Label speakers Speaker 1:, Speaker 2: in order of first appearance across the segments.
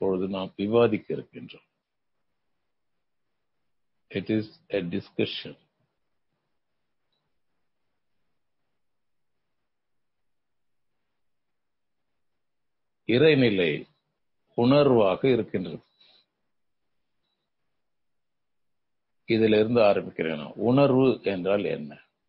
Speaker 1: இப்பொழுது நாம் விவாதிக்க இருக்கின்றோம் இட் இஸ் எ டிஸ்கஷன் இறைநிலை உணர்வாக இருக்கின்றது இதிலிருந்து ஆரம்பிக்கிறேன் நான். உணர்வு என்றால் என்ன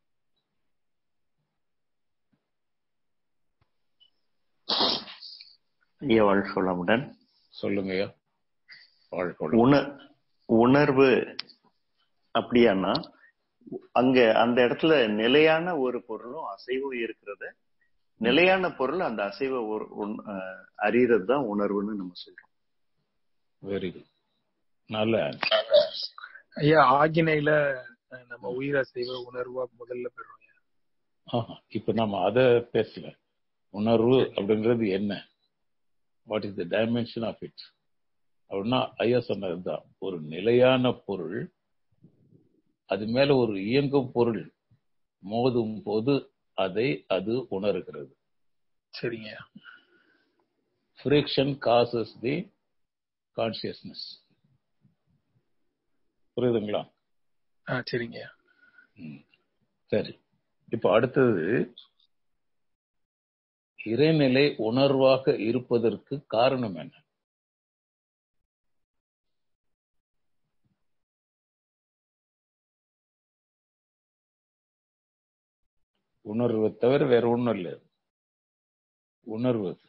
Speaker 2: ஐயா வாழ்க வளமுடன்
Speaker 1: சொல்லுங்கய்யா வாழ்க்கை
Speaker 2: உண உணர்வு அப்படியானா அங்க அந்த இடத்துல நிலையான ஒரு பொருளும் அசைவும் இருக்கிறது நிலையான பொருள் அந்த அசைவ ஒரு- உண்- அஹ் அறியறது தான் உணர்வுன்னு நம்ம சொல்றோம்
Speaker 1: வெரி குட் நல்ல answer.
Speaker 3: ஐயா ஆகினையில அஹ், நம்ம உயிரை செய்வ உணர்வா முதல்ல பெறுறோம் ஐயா.
Speaker 1: ஆஹா, இப்ப நம்ம அத பேசல உணர்வு அப்படின்றது என்ன what is the dimension of it அப்படின்னா ஐயா சொன்னதுதான் ஒரு நிலையான பொருள் அது மேல ஒரு இயங்கும் பொருள் மோதும் போது அதை அது உணர்கிறது
Speaker 3: சரிங்க ஐயா.
Speaker 1: ஃப்ரிக்ஷன் காசஸ் தி கான்சியஸ்னஸ் புரியுதுங்களா
Speaker 3: ஆ சரிங்க ஐயா.
Speaker 1: ம். சரி இப்போ அடுத்தது இறைநிலை உணர்வாக இருப்பதற்கு காரணம் என்ன உணர்வை தவிர வேற ஒண்ணும் இல்லை உணர்வு அது.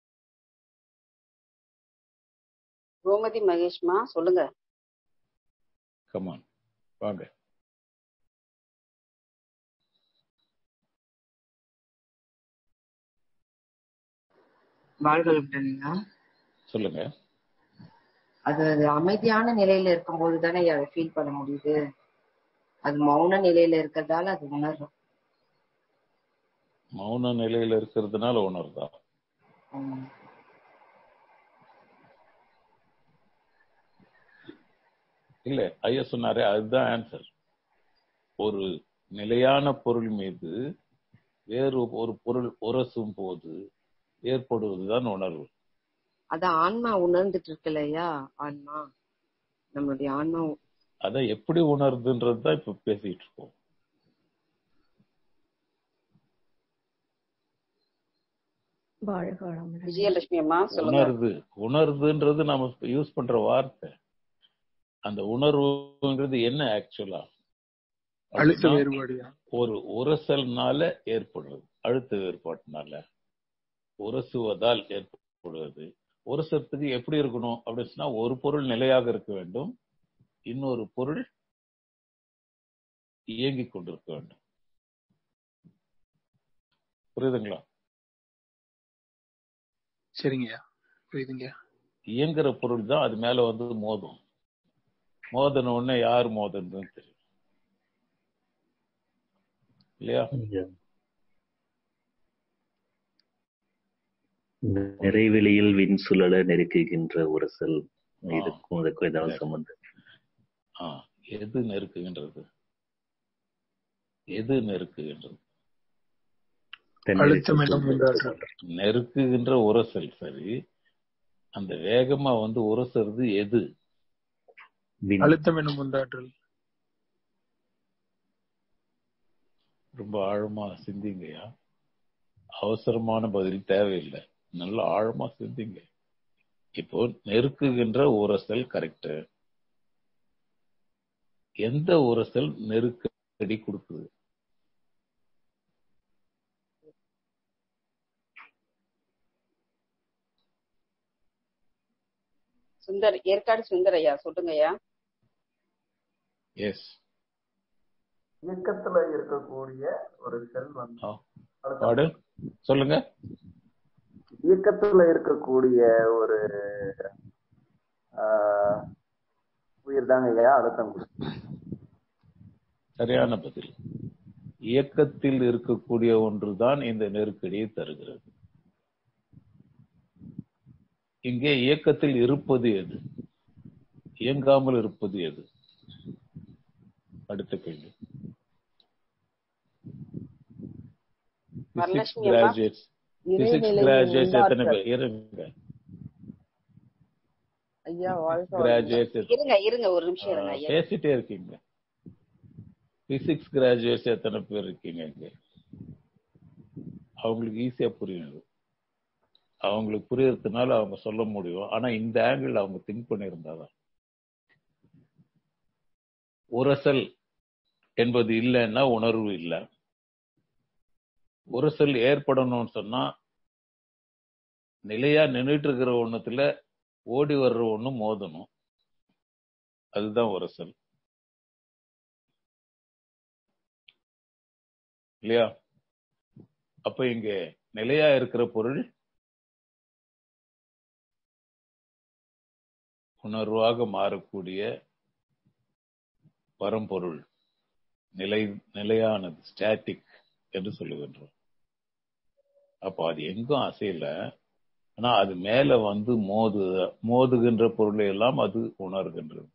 Speaker 4: கோமதி மகேஷ்மா சொல்லுங்க
Speaker 1: Come on வாங்க
Speaker 5: வாழ்களுட்டா
Speaker 1: சொல்லுங்க
Speaker 5: அது அது அமைதியான நிலையில இருக்கும்போது தானே அதை ஃபீல் பண்ண முடியுது அது மௌன நிலையில இருக்கிறதால அது உணர்றோம்
Speaker 1: மௌன நிலையில இருக்கிறதுனால உணர்தா
Speaker 5: உம்.
Speaker 1: இல்ல ஐயா சொன்னாரே அதுதான் ஆன்சர் ஒரு நிலையான பொருள் மீது வேறு ஒரு பொருள் உரசும் போது ஏற்படுவதுதான் உணர்வு
Speaker 5: அத ஆன்மா உணர்ந்துட்டு இருக்குல்லையா ஆன்மா நம்மளுடைய ஆன்மா
Speaker 1: அதை எப்படி உணருதுன்றது தான் இப்ப பேசிட்டு இருக்கோம்
Speaker 6: வாழ்க வளமுடன்
Speaker 4: விஜயலட்சுமி அம்மா சொல்லுங்க
Speaker 1: உணர்வு உணர்வுன்றது நாம யூஸ் பண்ற வார்த்தை அந்த உணர்வுங்கிறது என்ன ஆக்சுவலா
Speaker 3: அழுத்த வேறுபாடு ஐயா.
Speaker 1: ஒரு உரசல்னால ஏற்படுறது அழுத்த வேறுபாட்டினால உரசுவதால் ஏற்படுவது உரசத்துக்கு எப்படி இருக்கணும் அப்படின்னு சொன்னா ஒரு பொருள் நிலையாக இருக்க வேண்டும் இன்னொரு பொருள் இயங்கிக் கொண்டிருக்க வேண்டும் புரியுதுங்களா
Speaker 3: சரிங்க ஐயா. புரியுதுங்க ஐயா.
Speaker 1: இயங்குற பொருள் தான் அது மேல வந்து மோதும் மோதன உடனே யார் மோதுன்னு தெரியும் இல்லையா
Speaker 2: நிறைவெளியில் விண் சுழல நெருக்குகின்ற உரசல்
Speaker 1: ஆ.
Speaker 2: இதுக்கும் அதுக்கும் ஏதாவது சம்பந்தம்
Speaker 1: ஆ, எது நெருக்குகின்றது எது நெருக்குகின்றது
Speaker 3: அழுத்தம் என்னும் உண்டாற்றல்.
Speaker 1: நெருக்குகின்ற உரசல் சரி அந்த வேகமா வந்து உரசுறது எது
Speaker 2: விண்
Speaker 3: அழுத்தம் என்னும் உண்டாற்றல்
Speaker 1: ரொம்ப ஆழமா சிந்திங்கய்யா அவசரமான பதில் தேவையில்லை நல்ல ஆழமா சிந்திங்க இப்போ நெருக்குகின்ற உரசல் கரெக்ட் எந்த உரசல் நெருக்கடி கொடுக்குது
Speaker 4: சுந்தர் ஏற்காடு சுந்தரையா சொல்லுங்க ஐயா
Speaker 1: எஸ்
Speaker 7: இயக்கத்துல இருக்கக்கூடிய ஒரு செல் வந்து
Speaker 1: பாடு சொல்லுங்க
Speaker 7: இயக்கத்துல இருக்கக்கூடிய ஒரு ஆஹ், உயிர் தாங்க ஐயா அழுத்தம் கொடுக்கும்
Speaker 1: சரியான பதில் இயக்கத்தில் இருக்கக்கூடிய ஒன்றுதான் இந்த நெருக்கடியை தருகிறது இங்கே இயக்கத்தில் இருப்பது எது இயங்காமல் இருப்பது எது அடுத்த கேள்வி பிசிக்ஸ்
Speaker 4: வரலட்சுமி அம்மா.
Speaker 1: கிராஜுவேட்ஸ் பிசிக்ஸ்
Speaker 6: இறைநிலையின்
Speaker 1: கிராஜுவேட்ஸ் எத்தனை
Speaker 6: உண்டாற்றல்.
Speaker 1: பேர் இருங்க
Speaker 4: ஐயா வாழ்க வளமுடன்.
Speaker 1: கிராஜுவேட்ஸ்
Speaker 4: இருங்க இருங்க ஒரு நிமிஷம் இருங்க ஐயா
Speaker 1: பேசிட்டே இருக்கீங்க பிசிக்ஸ் கிராஜுவேட்ஸ் எத்தனை பேர் இருக்கீங்க இங்க அவங்களுக்கு ஈஸியா புரியும் இது. அவங்களுக்கு புரியறதுனால அவங்க சொல்ல முடியும் ஆனா இந்த ஆங்கிள் அவங்க திங்க் பண்ணியிருந்தாதான் உரசல் என்பது இல்லைன்னா உணர்வு இல்லை உரசல் ஏற்படணும்னு சொன்னா நிலையா நின்றுட்டு இருக்கிற ஒண்ணுத்துல ஓடி வர்ற ஒண்ணு மோதணும் அதுதான் உரசல் இல்லையா அப்ப இங்க நிலையா இருக்கிற பொருள் உணர்வாக மாறக்கூடிய பரம்பொருள் நிலை நிலையானது ஸ்டாட்டிக் என்று சொல்லுகின்றோம் அப்ப அது எங்கும் அசையல ஆனா அது மேல வந்து மோது மோதுகின்ற பொருளை எல்லாம் அது உணர்கின்றது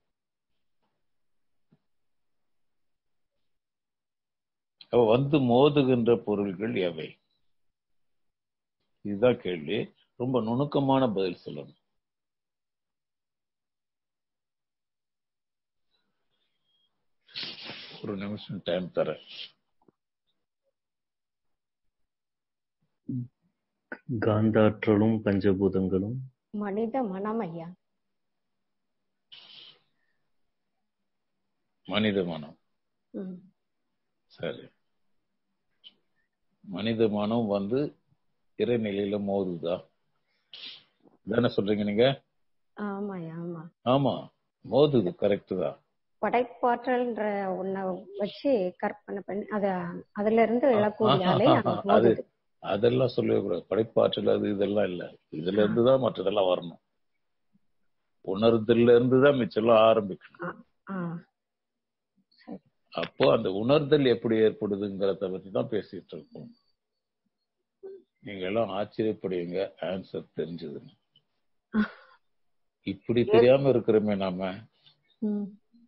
Speaker 1: அப்ப வந்து மோதுகின்ற பொருள்கள் எவை இதுதான் கேள்வி ரொம்ப நுணுக்கமான பதில் சொல்லணும் ஒரு நிமிஷம் டைம் தரேன்
Speaker 2: காந்தாற்றலும் பஞ்சபூதங்களும்
Speaker 6: மனித மனம் ஐயா
Speaker 1: மனித மனம்
Speaker 6: ம்.
Speaker 1: சரி மனித மனம் வந்து இறைநிலையில மோதுதா தானே சொல்றீங்க நீங்க
Speaker 6: ஆமாய்யா ஆமா
Speaker 1: ஆமா மோதுது கரெக்ட் தான்
Speaker 6: படைப்பாற்றல்ன்ற ஒன்ன வச்சு கற்பனை பண்ணி அத அதுல இருந்து எழக்கூடிய அலை அங்க
Speaker 1: அது
Speaker 6: மோதுது
Speaker 1: அதெல்லாம் சொல்லவே கூடாது படைப்பாற்றல் அது இதெல்லாம் இல்ல இதுல இருந்து தான் மற்றதெல்லாம் வரணும் உணர்தல்ல இருந்து தான் மிச்சம்லாம் ஆரம்பிக்கணும்
Speaker 6: ஆ சரி
Speaker 1: அப்போ அந்த உணர்தல் எப்படி ஏற்படுதுங்கிறத பத்தி தான் பேசிட்டு இருக்கோம் நீங்க எல்லாம் ஆச்சரியப்படுவீங்க ஆன்சர் தெரிஞ்சதுன்னு இப்படி தெரியாம இருக்கிறோமே நாம
Speaker 6: ம்.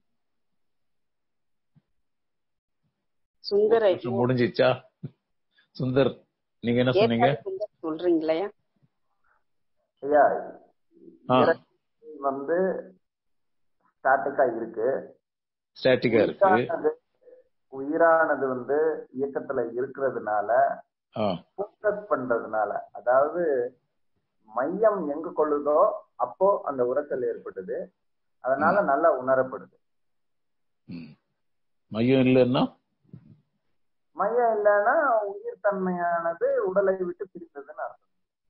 Speaker 4: சுந்தர
Speaker 1: வருஷம் முடிஞ்சிச்சா சுந்தர் நீங்க என்ன சொன்னீங்க
Speaker 4: ஏற்காடு சுந்தர் சொல்றீங்களா
Speaker 7: ஐயா
Speaker 1: ஆ
Speaker 7: இறை வந்து ஸ்டாட்டிக்கா இருக்கு
Speaker 1: ஸ்டாட்டிக்கா இருக்கு
Speaker 7: உயிரானது உயிரானது வந்து இயக்கத்துல இருக்கிறதுனால
Speaker 1: ஆ
Speaker 7: ஃபோக்கஸ் பண்றதுனால அதாவது மையம் எங்க கொள்ளுதோ அப்போ அந்த உரசல் ஏற்படுது அதனால நல்லா உணரப்படுது
Speaker 1: ம். மையம் இல்லைன்னா
Speaker 7: மையம் இல்லைன்னா உயிர் தன்மையானது உடலை விட்டு பிரிந்ததுன்னு அர்த்தம்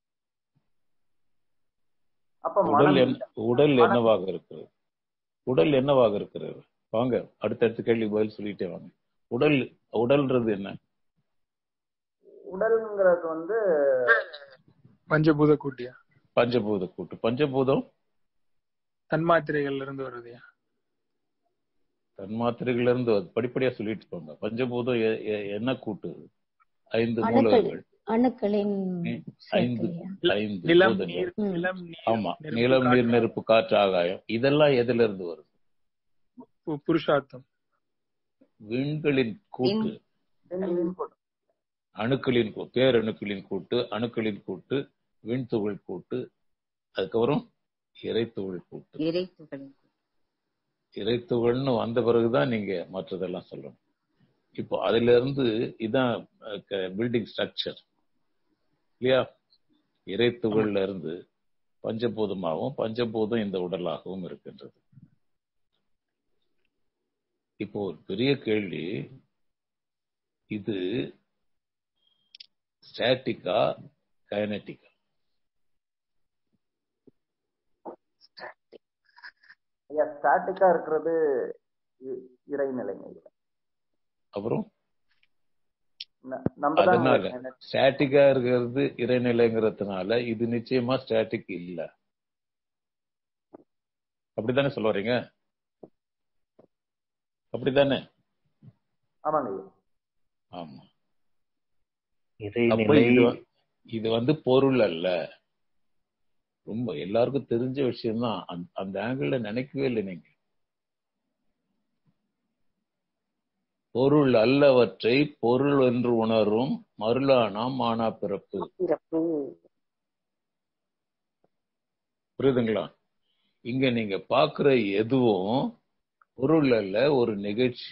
Speaker 7: அப்ப
Speaker 1: உடல்
Speaker 7: மனம்
Speaker 1: என்ன உடல் என்னவாக இருக்கிறது உடல் என்னவாக இருக்கிறது வாங்க அடுத்தடுத்த கேள்வி பதில் சொல்லிட்டே வாங்க உடல் உடல்ன்றது என்ன
Speaker 7: உடல்ங்கிறது வந்து
Speaker 3: பஞ்சபூத கூட்டியா
Speaker 1: பஞ்சபூத கூட்டு பஞ்சபூதம்
Speaker 3: தன்மாத்திரைகள்ல இருந்து வருதுயா
Speaker 1: தன்மாத்திரைகள்ல இருந்து வருது. படிப்படியா சொல்லிட்டு போங்க பஞ்சபூதம் எ- எ- என்ன கூட்டு ஐந்து
Speaker 6: அணுக்கள்
Speaker 1: மூலகங்கள்
Speaker 6: அணுக்களின்
Speaker 1: ம், ஐந்து
Speaker 6: சேர்க்கையா
Speaker 1: ஐந்து
Speaker 3: நிலம்
Speaker 1: பூதங்கள்.
Speaker 3: நீர்
Speaker 6: ம்.
Speaker 3: நிலம் நீர்
Speaker 1: ஆமா
Speaker 3: நெருப்பு,
Speaker 1: நிலம் நீர்
Speaker 3: காற்று,
Speaker 1: நெருப்பு காற்று ஆகாயம் இதெல்லாம் எதுல இருந்து வருது
Speaker 3: பு- புருஷார்த்தம்
Speaker 1: விண்களின் கூட்டு
Speaker 7: விண்வெளியின் கூட்டம்.
Speaker 1: அணுக்களின் கூ- பேரணுக்களின் கூட்டு அணுக்களின் கூட்டு விண்துகள் கூட்டு அதுக்கப்புறம் இறைத்துகள் கூட்டு
Speaker 5: இறைத்துகளின்
Speaker 1: இறைத்துகள்னு வந்த பிறகுதான் நீங்க மற்றதெல்லாம் சொல்லணும் இப்போ அதுல இருந்து இதான் பில்டிங் ஸ்ட்ரக்சர் இல்லையா இறைத்துகள்ல இருந்து பஞ்சபூதமாகவும் பஞ்சபூதம் இந்த உடலாகவும் இருக்கின்றது இப்போ ஒரு பெரிய கேள்வி இது ஸ்டாட்டிக்கா கைனட்டிக்கா
Speaker 7: ஐயா ஸ்டாட்டிக்கா இருக்கிறது இ- இறைநிலைங்க ஐயா.
Speaker 1: அப்புறம்
Speaker 7: ந- நம்ம தான்
Speaker 1: அதனால ஸ்டாட்டிக்கா இருக்கிறது இறைநிலைங்கிறதுனால இது நிச்சயமா ஸ்டாட்டிக் இல்ல அப்படித்தானே சொல்ல வர்றீங்க அப்படித்தானே
Speaker 7: ஆமாங்க ஐயா
Speaker 1: ஆமா அப்ப
Speaker 2: இறைநிலை
Speaker 1: இது வ- இது வந்து பொருள் அல்ல ரொம்ப எல்லாருக்கும் தெரிஞ்ச விஷயம்தான் அந்த- அந்த ஆங்கிள் நினைக்கவே இல்லை நீங்க பொருள் அல்லவற்றை பொருள் என்று உணரும் மருளானாம் மானா பிறப்பு
Speaker 4: பிறப்பு
Speaker 1: புரியுதுங்களா இங்க நீங்க பாக்குற எதுவும் பொருள் அல்ல ஒரு நிகழ்ச்சி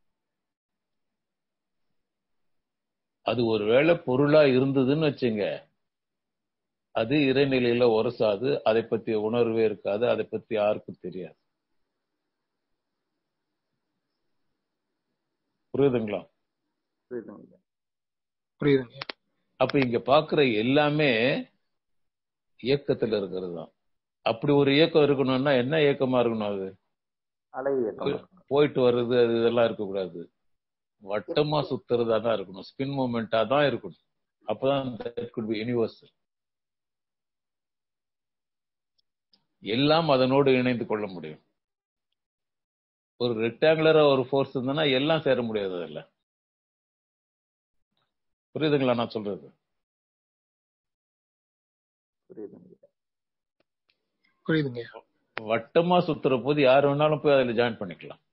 Speaker 1: அது ஒருவேளை பொருளா இருந்ததுன்னு வச்சுங்க அது இறைநிலையில உரசாது அதை பத்திய உணர்வே இருக்காது அதை பத்தி யாருக்கும் தெரியாது புரியுதுங்களா
Speaker 7: புரியுதுங்க
Speaker 3: புரியுதுங்க
Speaker 1: அப்ப இங்க பாக்குற எல்லாமே இயக்கத்துல இருக்கிறது தான் அப்படி ஒரு இயக்கம் இருக்கணும்னா என்ன இயக்கமா இருக்கணும் அது
Speaker 7: அலை இயக்கம்
Speaker 1: போயிட்டு வர்றது அது இதெல்லாம் இருக்கக்கூடாது வட்டமா சுத்துறதா தான் இருக்கணும் ஸ்பின் மூமெண்டா தான் இருக்கணும் அப்பதான் தட் குட் பி யூனிவர்சல் எல்லாம் அதனோடு இணைந்து கொள்ள முடியும் ஒரு ரெக்டாங்குலரா ஒரு ஃபோர்ஸ் இருந்ததுன்னா எல்லாம் சேர முடியாது அதுல புரியுதுங்களா நான் சொல்றது
Speaker 7: புரியுதுங்க
Speaker 3: புரியுதுங்க
Speaker 1: வட்டமா சுத்துற போது யார் வேணாலும் போய் அதுல ஜாயின் பண்ணிக்கலாம்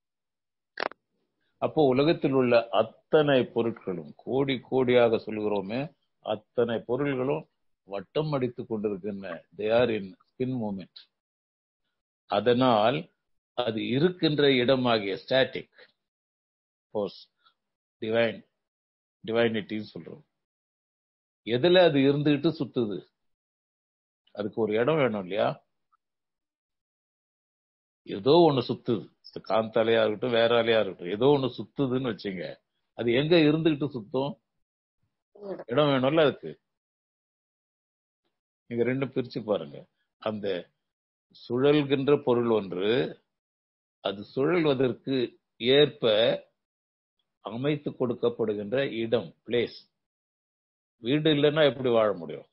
Speaker 1: அப்போ உலகத்தில் உள்ள அத்தனை பொருட்களும் கோடி கோடியாக சொல்கிறோமே அத்தனை பொருள்களும் வட்டம் அடித்துக் கொண்டிருக்கின்றன they are in spin movement அதனால் அது இருக்கின்ற இடமாகிய ஸ்டாட்டிக் ஃபோர்ஸ் டிவைன் டிவைனிட்டின்னு சொல்றோம் எதுல அது இருந்துகிட்டு சுத்துது அதுக்கு ஒரு இடம் வேணும் இல்லையா ஏதோ ஒண்ணு சுத்துது இது காந்தாலையா இருக்கட்டும் வேற ஆலையா இருக்கட்டும் ஏதோ ஒண்ணு சுத்துதுன்னு வச்சுங்க அது எங்க இருந்துகிட்டு சுத்தும் இடம் வேணும்ல அதுக்கு நீங்க ரெண்டும் பிரிச்சு பாருங்க அந்த சுழல்கின்ற பொருள் ஒன்று அது சுழல்வதற்கு ஏற்ப அமைத்து கொடுக்கப்படுகின்ற இடம் பிளேஸ் வீடு இல்லைன்னா எப்படி வாழ முடியும்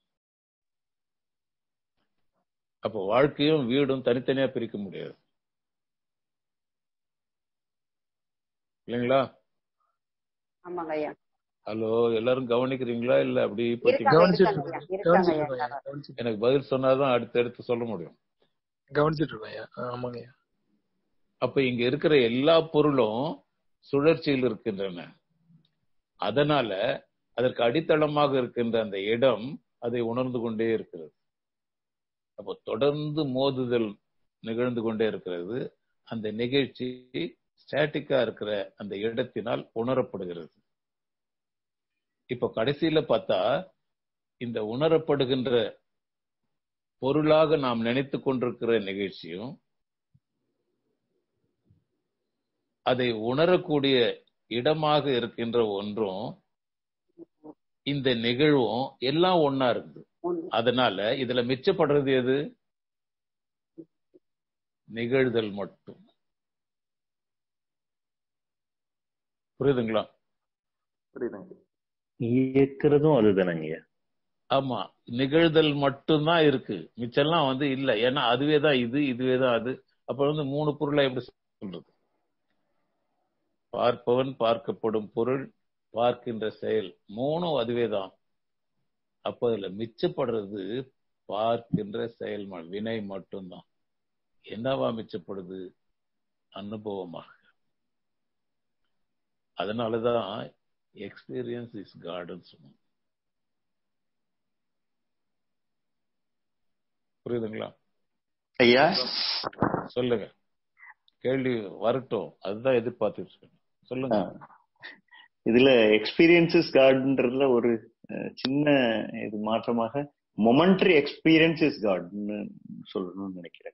Speaker 1: அப்போ வாழ்க்கையும் வீடும் தனித்தனியா பிரிக்க முடியாது இல்லைங்களா
Speaker 4: ஆமாங்க ஐயா
Speaker 1: ஹலோ எல்லாரும் கவனிக்கிறீங்களா இல்ல அப்படி
Speaker 4: இருக்காங்க
Speaker 3: கவனிச்சிட்டு
Speaker 4: இருக்காங்க ஐயா
Speaker 3: இருக்கேன்
Speaker 4: இருக்காங்க
Speaker 3: கவனிச்சிட்டு
Speaker 4: ஐயா
Speaker 3: இருக்கேன் ஐயா, கவனிச்சிட்டு
Speaker 1: எனக்கு பதில் சொன்னாதான் அடுத்து எடுத்து சொல்ல முடியும்
Speaker 3: கவனிச்சிட்டு இருக்கேன் ஐயா. ஆ, ஆமாங்க ஐயா.
Speaker 1: அப்ப இங்க இருக்கிற எல்லா பொருளும் சுழற்சியில் இருக்கின்றன அதனால அதற்கு அடித்தளமாக இருக்கின்ற அந்த இடம் அதை உணர்ந்து கொண்டே இருக்கிறது அப்போ தொடர்ந்து மோதுதல் நிகழ்ந்து கொண்டே இருக்கிறது அந்த நிகழ்ச்சி ஸ்டாட்டிக்கா இருக்கிற அந்த இடத்தினால் உணரப்படுகிறது இப்போ கடைசியில பார்த்தா இந்த உணரப்படுகின்ற பொருளாக நாம் நினைத்து கொண்டிருக்கிற நிகழ்ச்சியும் அதை உணரக்கூடிய இடமாக இருக்கின்ற ஒன்றும் இந்த நிகழ்வும் எல்லாம் ஒன்னா இருக்குது
Speaker 4: ஒண்ணு
Speaker 1: அதனால இதுல மிச்சப்படுறது எது நிகழ்தல் மட்டும் புரியுதுங்களா
Speaker 7: புரியுதுங்க
Speaker 2: இயக்கிறதும் அதுதானங்க
Speaker 1: ஆமா நிகழ்தல் மட்டும்தான் இருக்கு மிச்சம்லாம் வந்து இல்ல ஏன்னா அதுவே தான் இது இதுவே தான் அது அப்ப வந்து மூணு பொருளை எப்படி சொல்றது பார்ப்பவன் பார்க்கப்படும் பொருள் பார்க்கின்ற செயல் மூணும் அதுவே தான் அப்ப அதுல மிச்சப்படுறது பார்க்கின்ற செயல் ம- வினை மட்டும்தான் என்னவா மிச்சப்படுது அனுபவமாக அதனாலதான் எக்ஸ்பீரியன்ஸ் இஸ் கார்டன் சொன்னோம் புரியுதுங்களா
Speaker 2: ஐயா
Speaker 1: சொல்லுங்க கேள்வி வரட்டும் அதுதான் எதிர்பார்த்துட்டு இருக்கேன் சொல்லுங்க
Speaker 2: இதுல எக்ஸ்பீரியன்சஸ் கார்டுன்றதுல ஒரு அஹ், சின்ன இது மாற்றமாக மொமெண்ட்ரி எக்ஸ்பீரியன்ஸ் இஸ் காட்னு சொல்லணும்னு நினைக்கிறேன்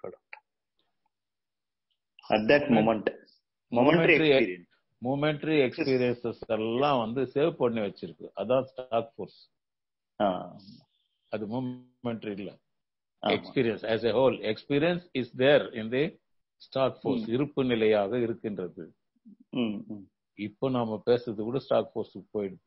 Speaker 2: at that moment momentary
Speaker 1: Momentary-
Speaker 2: experience
Speaker 1: momentary experiences எல்லாம் வந்து சேவ் பண்ணி வச்சிருக்கு அதான் ஸ்டாக் ஃபோர்ஸ் அது மூமெண்ட்ரி இல்ல experience as a whole experience is there in the stock force இருப்பு நிலையாக இருக்கின்றது இப்போ நாம பேசுறது கூட ஸ்டாக் ஃபோர்ஸுக்கு போயிடுது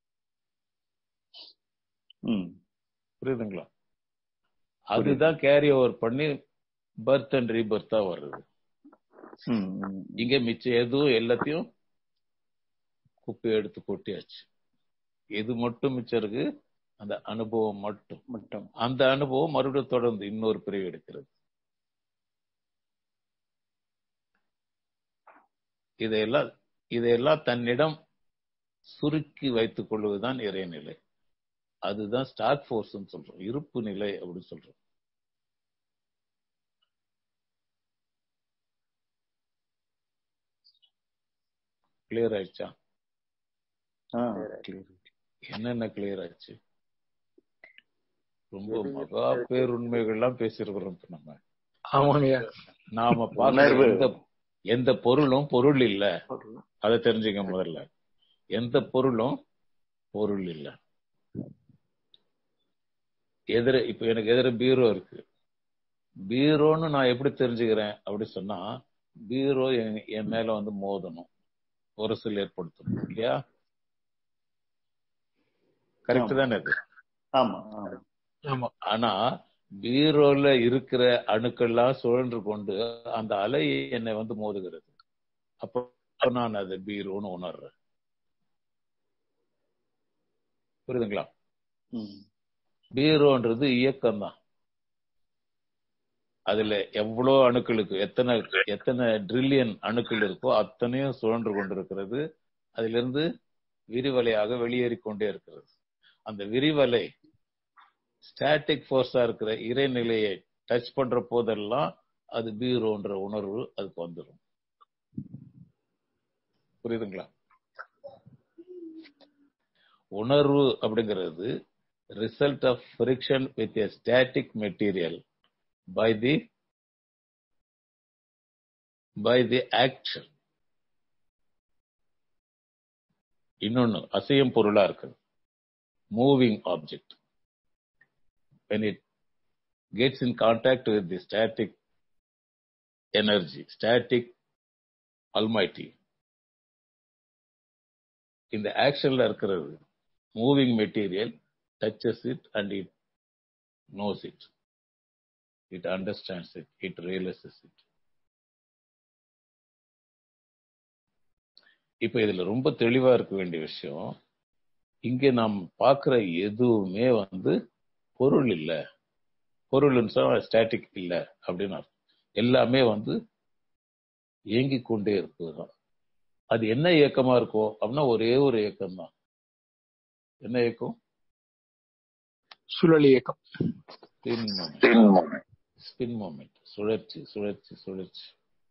Speaker 1: புரியுதுங்களா அதுதான் கேரி ஓவர் பண்ணி பர்த் அண்ட் ரீபர்த்தா வருது இங்க மிச்சம் எதுவும் எல்லாத்தையும் குப்பை எடுத்து கொட்டியாச்சு எது மட்டும் மிச்சம் இருக்கு அந்த அனுபவம் மட்டும்
Speaker 2: மட்டும்
Speaker 1: அந்த அனுபவம் மறுபடியும் தொடர்ந்து இன்னொரு பிரிவு எடுக்கிறது இதையெல்லாம் இதையெல்லாம் தன்னிடம் சுருக்கி வைத்துக் கொள்வதுதான் இறைநிலை அதுதான் ஸ்டாக் ஃபோர்ஸ் சொல்றோம் இருப்பு நிலை அப்படின்னு சொல்றோம் கிளியர் ஆயிடுச்சா
Speaker 2: ஆ,
Speaker 7: சரி.
Speaker 2: clear.
Speaker 1: என்னென்ன கிளியர் ஆச்சு ரொம்ப
Speaker 7: எது
Speaker 1: மகா
Speaker 7: எப்படி
Speaker 1: பேருண்மைகள்லாம் பேசியிருக்கிறோம் இப்ப நம்ம
Speaker 3: ஆமாங்க ஐயா
Speaker 1: நாம பார்க்கிற
Speaker 2: உணர்வு
Speaker 1: எந்த எந்த பொருளும் பொருள் இல்ல அதை தெரிஞ்சுங்க முதல்ல எந்த பொருளும் பொருள் இல்ல எதிர இப்ப எனக்கு எதிர பீரோ இருக்கு பீரோன்னு நான் எப்படி தெரிஞ்சுக்கிறேன் அப்படி சொன்னா பீரோ என் என் மேல வந்து மோதணும் உரசல் ஏற்படுத்தணும் இல்லையா கரெக்ட் தானே அது
Speaker 2: ஆமா ஆமா
Speaker 3: ஆமா
Speaker 1: ஆனா பீரோல இருக்கிற அணுக்கள்லாம் சுழன்று கொண்டு அந்த அலை என்னை வந்து மோதுகிறது அப்போ நான் அதை பீரோன்னு உணர்றேன் புரியுதுங்களா
Speaker 2: ம்.
Speaker 1: பீரோன்றது இயக்கம் தான் அதுல எவ்வளவு அணுக்களுக்கு எத்தனை எத்தனை ட்ரில்லியன் அணுக்கள் இருக்கோ அத்தனையும் சுழன்று கொண்டிருக்கிறது அதிலிருந்து விரிவலையாக வெளியேறிக் கொண்டே இருக்கிறது அந்த விரிவலை ஸ்டாட்டிக் ஃபோர்ஸா இருக்கிற இறைநிலையை டச் பண்ற போதெல்லாம் அது பீரோன்ற உணர்வு அதுக்கு வந்துடும் புரியுதுங்களா உணர்வு அப்படிங்கிறது result of friction with a static material by the by the action இன்னொன்னு அசையும் பொருளா இருக்குது moving object when it gets in contact with the static energy, static almighty. இந்த ஆக்ஷன்ல இருக்கிறது moving material touches it and it knows it it understands it it realises it இப்ப இதுல ரொம்ப தெளிவா இருக்க வேண்டிய விஷயம் இங்க நாம் பார்க்கிற எதுவுமே வந்து பொருள் இல்ல பொருள்னு சொன்னா ஸ்டாட்டிக் இல்ல அப்படின்னு அர்த்தம் எல்லாமே வந்து இயங்கிக் கொண்டே இருக்குதுதான் அது என்ன இயக்கமா இருக்கும் அப்படின்னா ஒரே ஒரு இயக்கம் தான் என்ன இயக்கம்
Speaker 3: சுழல் இயக்கம்
Speaker 1: ஸ்பின் மூமெண்ட் ஸ்பின் மூமெண்ட் சுழற்சி சுழற்சி சுழற்சி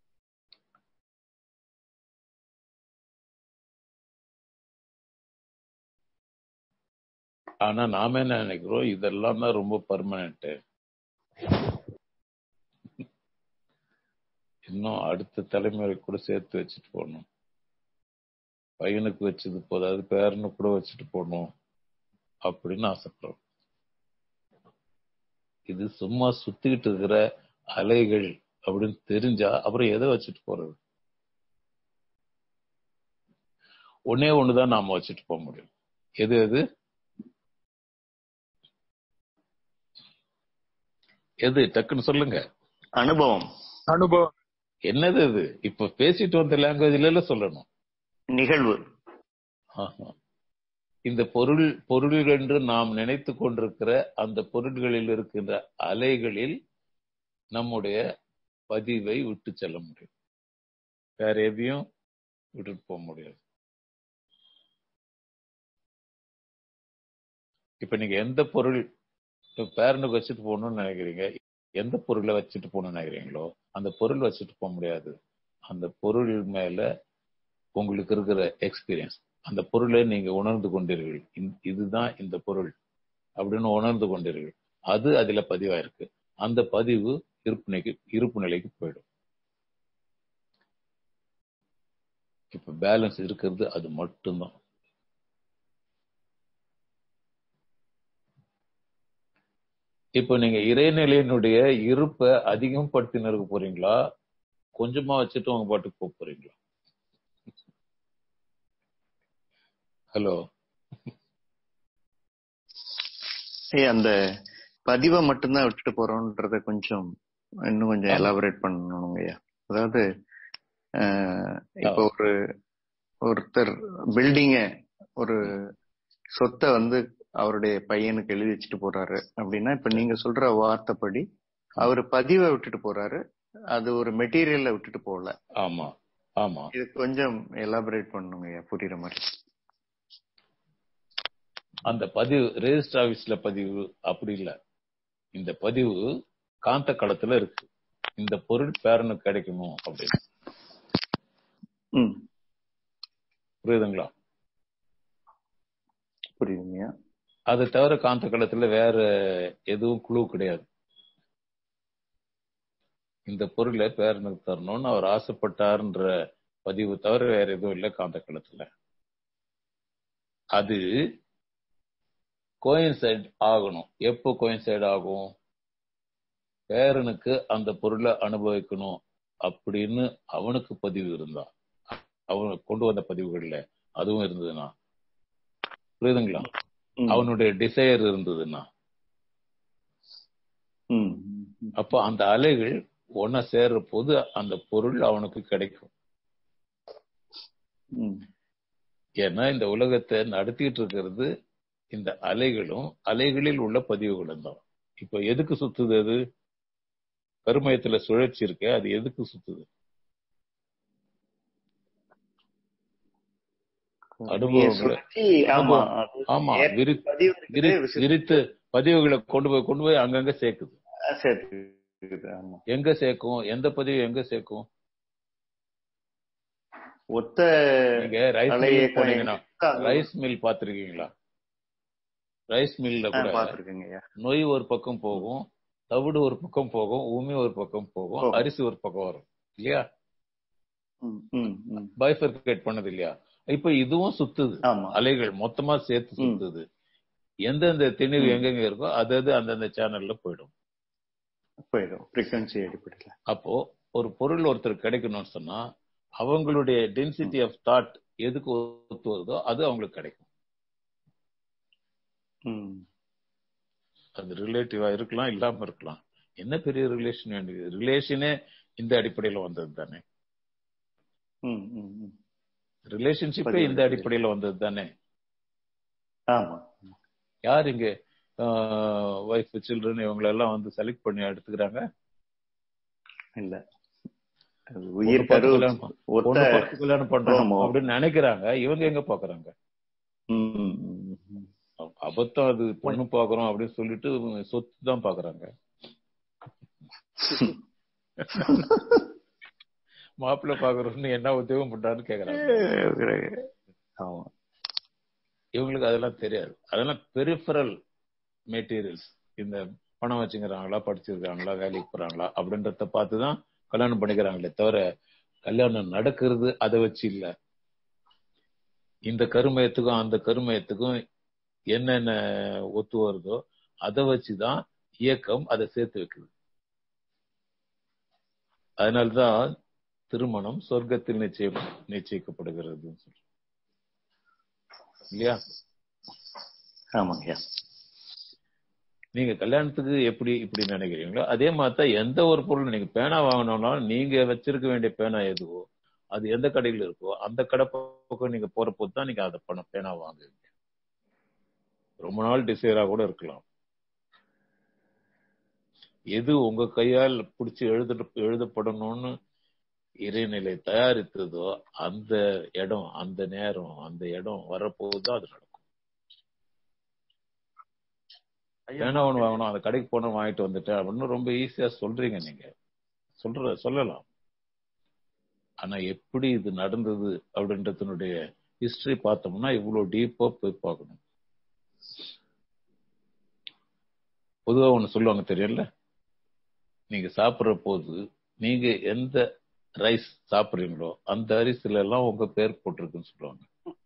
Speaker 1: ஆனா நாம என்ன நினைக்கிறோம் இதெல்லாம் தான் ரொம்ப பர்மனன்ட் இன்னும் அடுத்த தலைமுறை கூட சேர்த்து வச்சுட்டு போகணும் பையனுக்கு வச்சது போதாது பேரனு கூட வச்சுட்டு போகணும் அப்படின்னு ஆசைப்படுறோம் இது சும்மா சுத்திக்கிட்டு இருக்கிற அலைகள் அப்படின்னு தெரிஞ்சா அப்புறம் எதை வச்சுட்டு போறது ஒன்னே ஒண்ணுதான் நாம வச்சுட்டு போக முடியும் எது எது எது டக்குன்னு சொல்லுங்க
Speaker 2: அனுபவம்
Speaker 3: அனுபவம்
Speaker 1: என்னது இது இப்ப பேசிட்டு வந்த லாங்குவேஜ்ல சொல்லணும்
Speaker 2: நிகழ்வு
Speaker 1: ஆஹா. இந்த பொருள் பொருள் என்று நாம் நினைத்து கொண்டிருக்கிற அந்த பொருள்களில் இருக்கின்ற அலைகளில் நம்முடைய பதிவை விட்டு செல்ல முடியும் வேற எதையும் விட்டுட்டு போக முடியாது இப்ப நீங்க எந்த பொருள் இப்ப பேரனுக்கு வச்சுட்டு போகணும்னு நினைக்கிறீங்க எந்த பொருளை வச்சுட்டு போகணும்னு நினைக்கிறீங்களோ அந்த பொருள் வச்சுட்டு போக முடியாது அந்த பொருள் மேல உங்களுக்கு இருக்கிற எக்ஸ்பீரியன்ஸ் அந்த பொருளை நீங்க உணர்ந்து கொண்டீர்கள் இந்த- இதுதான் இந்த பொருள் அப்படின்னு உணர்ந்து கொண்டீர்கள் அது அதுல பதிவாயிருக்கு அந்த பதிவு இருப்பு நிலைக்கு இருப்பு நிலைக்கு போயிடும் இப்ப பேலன்ஸ் இருக்கிறது அது மட்டும்தான் இப்ப நீங்க இறைநிலையினுடைய இருப்பை அதிகப்படுத்தின்னு இருக்க போறீங்களா கொஞ்சமா வச்சுட்டு உங்க பாட்டுக்கு போக போறீங்களா ஹலோ
Speaker 2: ஏய் அந்த பதிவை மட்டும்தான் விட்டுட்டு போறோம்ன்றத கொஞ்சம் இன்னும் கொஞ்சம்
Speaker 1: ஆமா.
Speaker 2: எலாபரேட் பண்ணணுங்க ஐயா அதாவது அஹ், இப்போ ஒரு ஒருத்தர் பில்டிங்க ஒரு சொத்தை வந்து அவருடைய பையனுக்கு எழுதி வச்சுட்டு போறாரு அப்படின்னா இப்ப நீங்க சொல்ற வார்த்தைப்படி அவர் பதிவை விட்டுட்டு போறாரு அது ஒரு மெட்டீரியல்ல விட்டுட்டு போகல
Speaker 1: ஆமா ஆமா
Speaker 2: இது கொஞ்சம் எலாபரேட் பண்ணுங்க ஐயா புரியுற மாதிரி
Speaker 1: அந்த பதிவு ரெஜிஸ்டர் ஆபீஸ்ல பதிவு அப்படி இல்ல இந்த பதிவு காந்த களத்துல இருக்கு இந்த பொருள் பேரனுக்கு கிடைக்கணும் அப்படின்னு
Speaker 2: ம்
Speaker 1: புரியுதுங்களா
Speaker 2: புரியுதுங்கய்யா
Speaker 1: அதை தவிர காந்த களத்துல வேற எதுவும் குழு கிடையாது இந்த பொருளை பேரனுக்கு தரணும்னு அவர் ஆசைப்பட்டார்ன்ற பதிவு தவிர வேற எதுவும் இல்லை காந்த களத்துல அது கோயின்சைட் ஆகணும் எப்போ கோயின்சைட் ஆகும் பேரனுக்கு அந்த பொருளை அனுபவிக்கணும் அப்படின்னு அவனுக்கு பதிவு இருந்தா அவன் கொண்டு வந்த பதிவுகள்ல அதுவும் இருந்ததுன்னா புரியுதுங்களா
Speaker 2: ம்.
Speaker 1: அவனுடைய டிசையர் இருந்ததுன்னா
Speaker 2: ம். ம்.
Speaker 1: அப்போ அந்த அலைகள் ஒன்ன சேர்ற போது அந்த பொருள் அவனுக்கு கிடைக்கும்
Speaker 2: ம்.
Speaker 1: ஏன்னா இந்த உலகத்தை நடத்திட்டு இருக்கிறது இந்த அலைகளும் அலைகளில் உள்ள பதிவுகளும் தான் இப்ப எதுக்கு சுத்துது அது கருமயத்துல சுழற்சி இருக்கு அது எதுக்கு சுத்துது அனுபவங்களை
Speaker 2: சுத்தி ஆமா அது
Speaker 1: ஆமா
Speaker 2: ஏற்ற
Speaker 1: விரி
Speaker 2: பதிவு இருக்குது,
Speaker 1: விரி-
Speaker 2: விசித்திரம்
Speaker 1: விரித்து பதிவுகளை கொண்டு போய் கொண்டு போய் அங்கங்க சேர்க்குது
Speaker 2: சேர்த்துக்குது, ஆமா
Speaker 1: எங்க சேர்க்கும் எந்த பதிவு எங்க சேர்க்கும்
Speaker 2: ஒத்த
Speaker 1: நீங்க ரைஸ்
Speaker 2: அலையை
Speaker 1: மில் போனீங்கன்னா
Speaker 2: கணித்து
Speaker 1: ரைஸ் மில் பாத்திருக்கீங்களா ரைஸ் மில்ல கூட
Speaker 2: பாத்துருக்கேங்க
Speaker 1: நொய் ஒரு பக்கம் போகும் தவிடு ஒரு பக்கம் போகும் உமி ஒரு பக்கம் போகும்
Speaker 2: போகும்.
Speaker 1: அரிசி ஒரு பக்கம் வரும் இல்லையா
Speaker 2: ம், ம், ம்.
Speaker 1: பைஃபர்கேட் பண்ணது இல்லையா இப்ப இதுவும் சுத்துது
Speaker 2: ஆமா
Speaker 1: அலைகள் மொத்தமா சேர்த்து
Speaker 2: ம்.
Speaker 1: சுத்துது எந்தெந்த திணிவு
Speaker 2: ம்.
Speaker 1: எங்கெங்க இருக்கோ அது அது அந்தந்த சேனல்ல போயிடும்
Speaker 2: போயிடும் ஃப்ரீக்வன்சி அடிப்படையில்
Speaker 1: அப்போ ஒரு பொருள் ஒருத்தர் கிடைக்கணும்னு சொன்னா அவங்களுடைய டென்சிட்டி ஆஃப் தாட் எதுக்கு ஒத்து வருதோ அது அவங்களுக்கு கிடைக்கும்
Speaker 2: ம்.
Speaker 1: அது ரிலேட்டிவா இருக்கலாம் இல்லாம இருக்கலாம் என்ன பெரிய ரிலேஷன் வேண்டியது ரிலேஷனே இந்த அடிப்படையில வந்தது தானே
Speaker 2: ம், ம், ம்.
Speaker 1: ரிலேஷன்ஷிப்பே
Speaker 2: பதிவு
Speaker 1: இந்த
Speaker 2: இருக்குது.
Speaker 1: அடிப்படையில வந்தது தானே
Speaker 2: ஆமா
Speaker 1: யார் இங்க ஒய்ஃப் சில்ட்ரன் இவங்களெல்லாம் வந்து செலக்ட் பண்ணி எடுத்துக்கிறாங்க
Speaker 2: இல்ல அது
Speaker 1: பொண்ணு
Speaker 2: உயிர்
Speaker 1: பார்த்து
Speaker 2: கரு
Speaker 1: கல்யாணம் பண்-
Speaker 2: ஒத்த
Speaker 1: பொண்ணு பார்த்து கல்யாணம் பண்றோம்
Speaker 2: ஆமா.
Speaker 1: அப்படின்னு நினைக்கிறாங்க இவங்க எங்க பாக்குறாங்க
Speaker 2: ம், ம், ம், ம்.
Speaker 1: அபத்தம் அது பொண்ணு பாக்குறோம் அப்படின்னு சொல்லிட்டு சொத்து தான் பாக்குறாங்க மாப்பிள்ளை பாக்குறோம்னு என்ன உத்தியோகம் பண்றான்னு கேக்குறாங்க
Speaker 2: ஆமா
Speaker 1: இவங்களுக்கு அதெல்லாம் தெரியாது அதெல்லாம் பெரிஃபரல் மெட்டீரியல்ஸ் இந்த பணம் வச்சுக்கிறாங்களா படிச்சிருக்காங்களா வேலைக்கு போறாங்களா அப்படின்றத பார்த்து தான் கல்யாணம் பண்ணிக்கிறாங்களே தவிர கல்யாணம் நடக்கிறது அதை வச்சு இல்ல இந்த கருமயத்துக்கும் அந்த கருமயத்துக்கும் என்னென்ன ஒத்து வருதோ அதை வச்சுதான் இயக்கம் அதை சேர்த்து வைக்குது அதனால்தான் திருமணம் சொர்க்கத்தில் நிச்சயம் நிச்சயிக்கப்படுகிறதுன்னு சொல்றோம் இல்லையா
Speaker 2: ஆமாங்க
Speaker 1: நீங்க கல்யாணத்துக்கு எப்படி இப்படி நினைக்கிறீங்களோ அதே மாதிரி தான் எந்த ஒரு பொருள் நீங்க பேனா வாங்கணும்னாலும் நீங்க வச்சிருக்க வேண்டிய பேனா எதுவோ அது எந்த கடையில் இருக்கோ அந்த கடை பக்கம் நீங்க போற போது தான் நீங்க அதை பண்ண பேனா வாங்குவீங்க ரொம்ப நாள் டிசைரா கூட இருக்கலாம் எது உங்க கையால் பிடிச்சி எழுத எழுதப்படணும்னு இறைநிலை தயாரித்ததோ அந்த இடம் அந்த நேரம் அந்த இடம் வரப்போகுதோ அது நடக்கும் பேனா ஒண்ணு வாங்கணும் அந்த கடைக்கு போன வாங்கிட்டு வந்துட்டேன் அப்படின்னு ரொம்ப ஈஸியா சொல்றீங்க நீங்க சொல்ற சொல்லலாம் ஆனா எப்படி இது நடந்தது அப்படின்றதுனுடைய ஹிஸ்டரி பார்த்தோம்னா இவ்வளவு டீப்பா போய் பார்க்கணும் பொதுவா ஒண்ணு சொல்லுவாங்க தெரியல நீங்க சாப்பிடுற போது நீங்க எந்த ரைஸ் சாப்பிடுறீங்களோ அந்த அரிசில எல்லாம் உங்க பேர் போட்டிருக்குன்னு சொல்லுவாங்க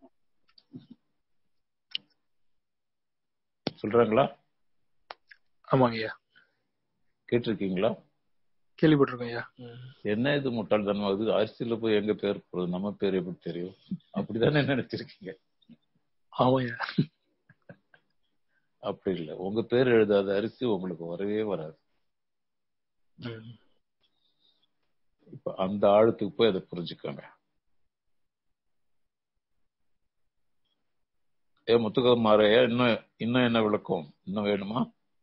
Speaker 1: சொல்றாங்களா
Speaker 3: ஆமாங்க ஐயா
Speaker 1: கேட்டிருக்கீங்களா
Speaker 3: கேள்விப்பட்டிருக்கோம் ஐயா ம்.
Speaker 1: என்ன இது முட்டாள்தனம் அது அரிசியில போய் எங்க பேர் போடுறது நம்ம பேர் எப்படி தெரியும் அப்படிதானே நினைச்சிருக்கீங்க
Speaker 3: ஆமா ஐயா
Speaker 1: அப்படி இல்லை உங்க பேர் எழுதாத அரிசி உங்களுக்கு வரவே வராது
Speaker 3: ம்.
Speaker 1: இப்ப அந்த ஆழத்துக்கு போய் அதை புரிஞ்சுக்கோங்க ஏ முத்துக்குமாரையா இன்னும் இன்னும் என்ன விளக்கம் இன்னும் வேணுமா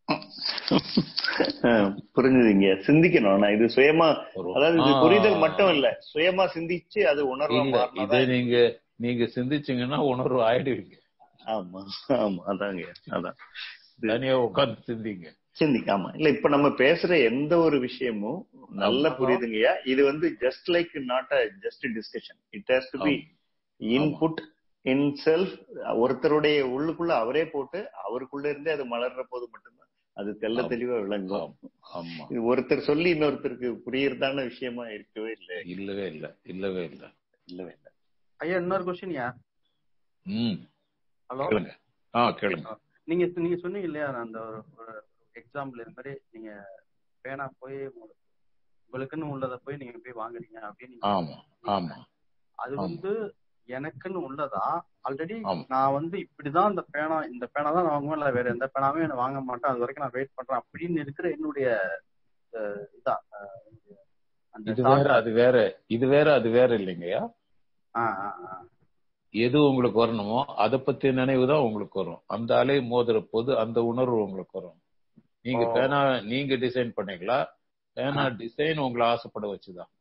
Speaker 2: அஹ் புரிஞ்சுதுங்க சிந்திக்கணும் நான் இது சுயமா
Speaker 1: ஒரு-
Speaker 2: அதாவது இது
Speaker 1: ஆ.
Speaker 2: புரிதல் மட்டும் இல்ல சுயமா சிந்திச்சு அது உணர்வா
Speaker 1: இல்ல இதை
Speaker 2: மாறினாதான்
Speaker 1: நீங்க நீங்க சிந்திச்சீங்கன்னா உணர்வு ஆயிடுவீங்க
Speaker 2: ஆமா ஆமா அதாங்க அதான் இது
Speaker 1: தனியா உட்கார்ந்து சிந்திங்க
Speaker 2: சிந்திக்க ஆமா இல்ல இப்ப நம்ம பேசுற எந்த ஒரு விஷயமும் நல்ல
Speaker 1: ஆமா.
Speaker 2: புரியுதுங்கய்யா இது வந்து just like not a just discussion it has to be input in self ஒருத்தருடைய உள்ளுக்குள்ள அவரே போட்டு அவருக்குள்ள இருந்தே அது மலர்ற போது மட்டும்தான் அது தெள்ள
Speaker 1: ஆமா.
Speaker 2: தெளிவா விளங்கும்
Speaker 1: ஆமா. ஆமா
Speaker 2: இது ஒருத்தர் சொல்லி இன்னொருத்தருக்கு புரியறதான விஷயமா இருக்கவே இல்லை
Speaker 1: இல்லவே இல்ல இல்லவே இல்ல
Speaker 2: இல்லவே இல்லை
Speaker 8: ஐயா இன்னொரு கொஸ்டின் யா
Speaker 1: ம்
Speaker 8: ஹலோ
Speaker 1: கேளுங்க ஆ கேளுங்க
Speaker 8: நீங்க நீங்க சொன்னீங்க இல்லையா அந்த ஒரு ஒரு எக்ஸாம்பிள் இது மாதிரி நீங்க பேனா போய் உங்களுக்கு உங்களுக்குன்னு உள்ளதை போய் நீங்க போய் வாங்குறீங்க அப்படின்னு நீங்க
Speaker 1: ஆமா ஆமா
Speaker 8: அது
Speaker 1: ஆமா.
Speaker 8: வந்து எனக்குன்னு உள்ளதா ஆல்ரெடி
Speaker 1: ஆமா.
Speaker 8: நான் வந்து இப்படிதான் இந்த பேனா இந்த பேனா தான் நான் வாங்குவேன் இல்ல வேற எந்த பேனாவும் நான் வாங்க மாட்டேன் அது வரைக்கும் நான் வெயிட் பண்றேன் அப்படின்னு இருக்கிற என்னுடைய அஹ், இதா அஹ், என்னுடைய அந்த
Speaker 1: இது
Speaker 8: thought.
Speaker 1: வேற அது வேற இது வேற அது வேற இல்லைங்கய்யா
Speaker 8: ஆ, ஆ, ஆ.
Speaker 1: எது உங்களுக்கு வரணுமோ அதை பத்தி நினைவு தான் உங்களுக்கு வரும் அந்த அலை மோதுற போது அந்த உணர்வு உங்களுக்கு வரும் நீங்க
Speaker 8: ஓ.
Speaker 1: பேனா நீங்க டிசைன் பண்ணீங்களா பேனா டிசைன் உங்களை ஆசைப்பட வச்சுதான்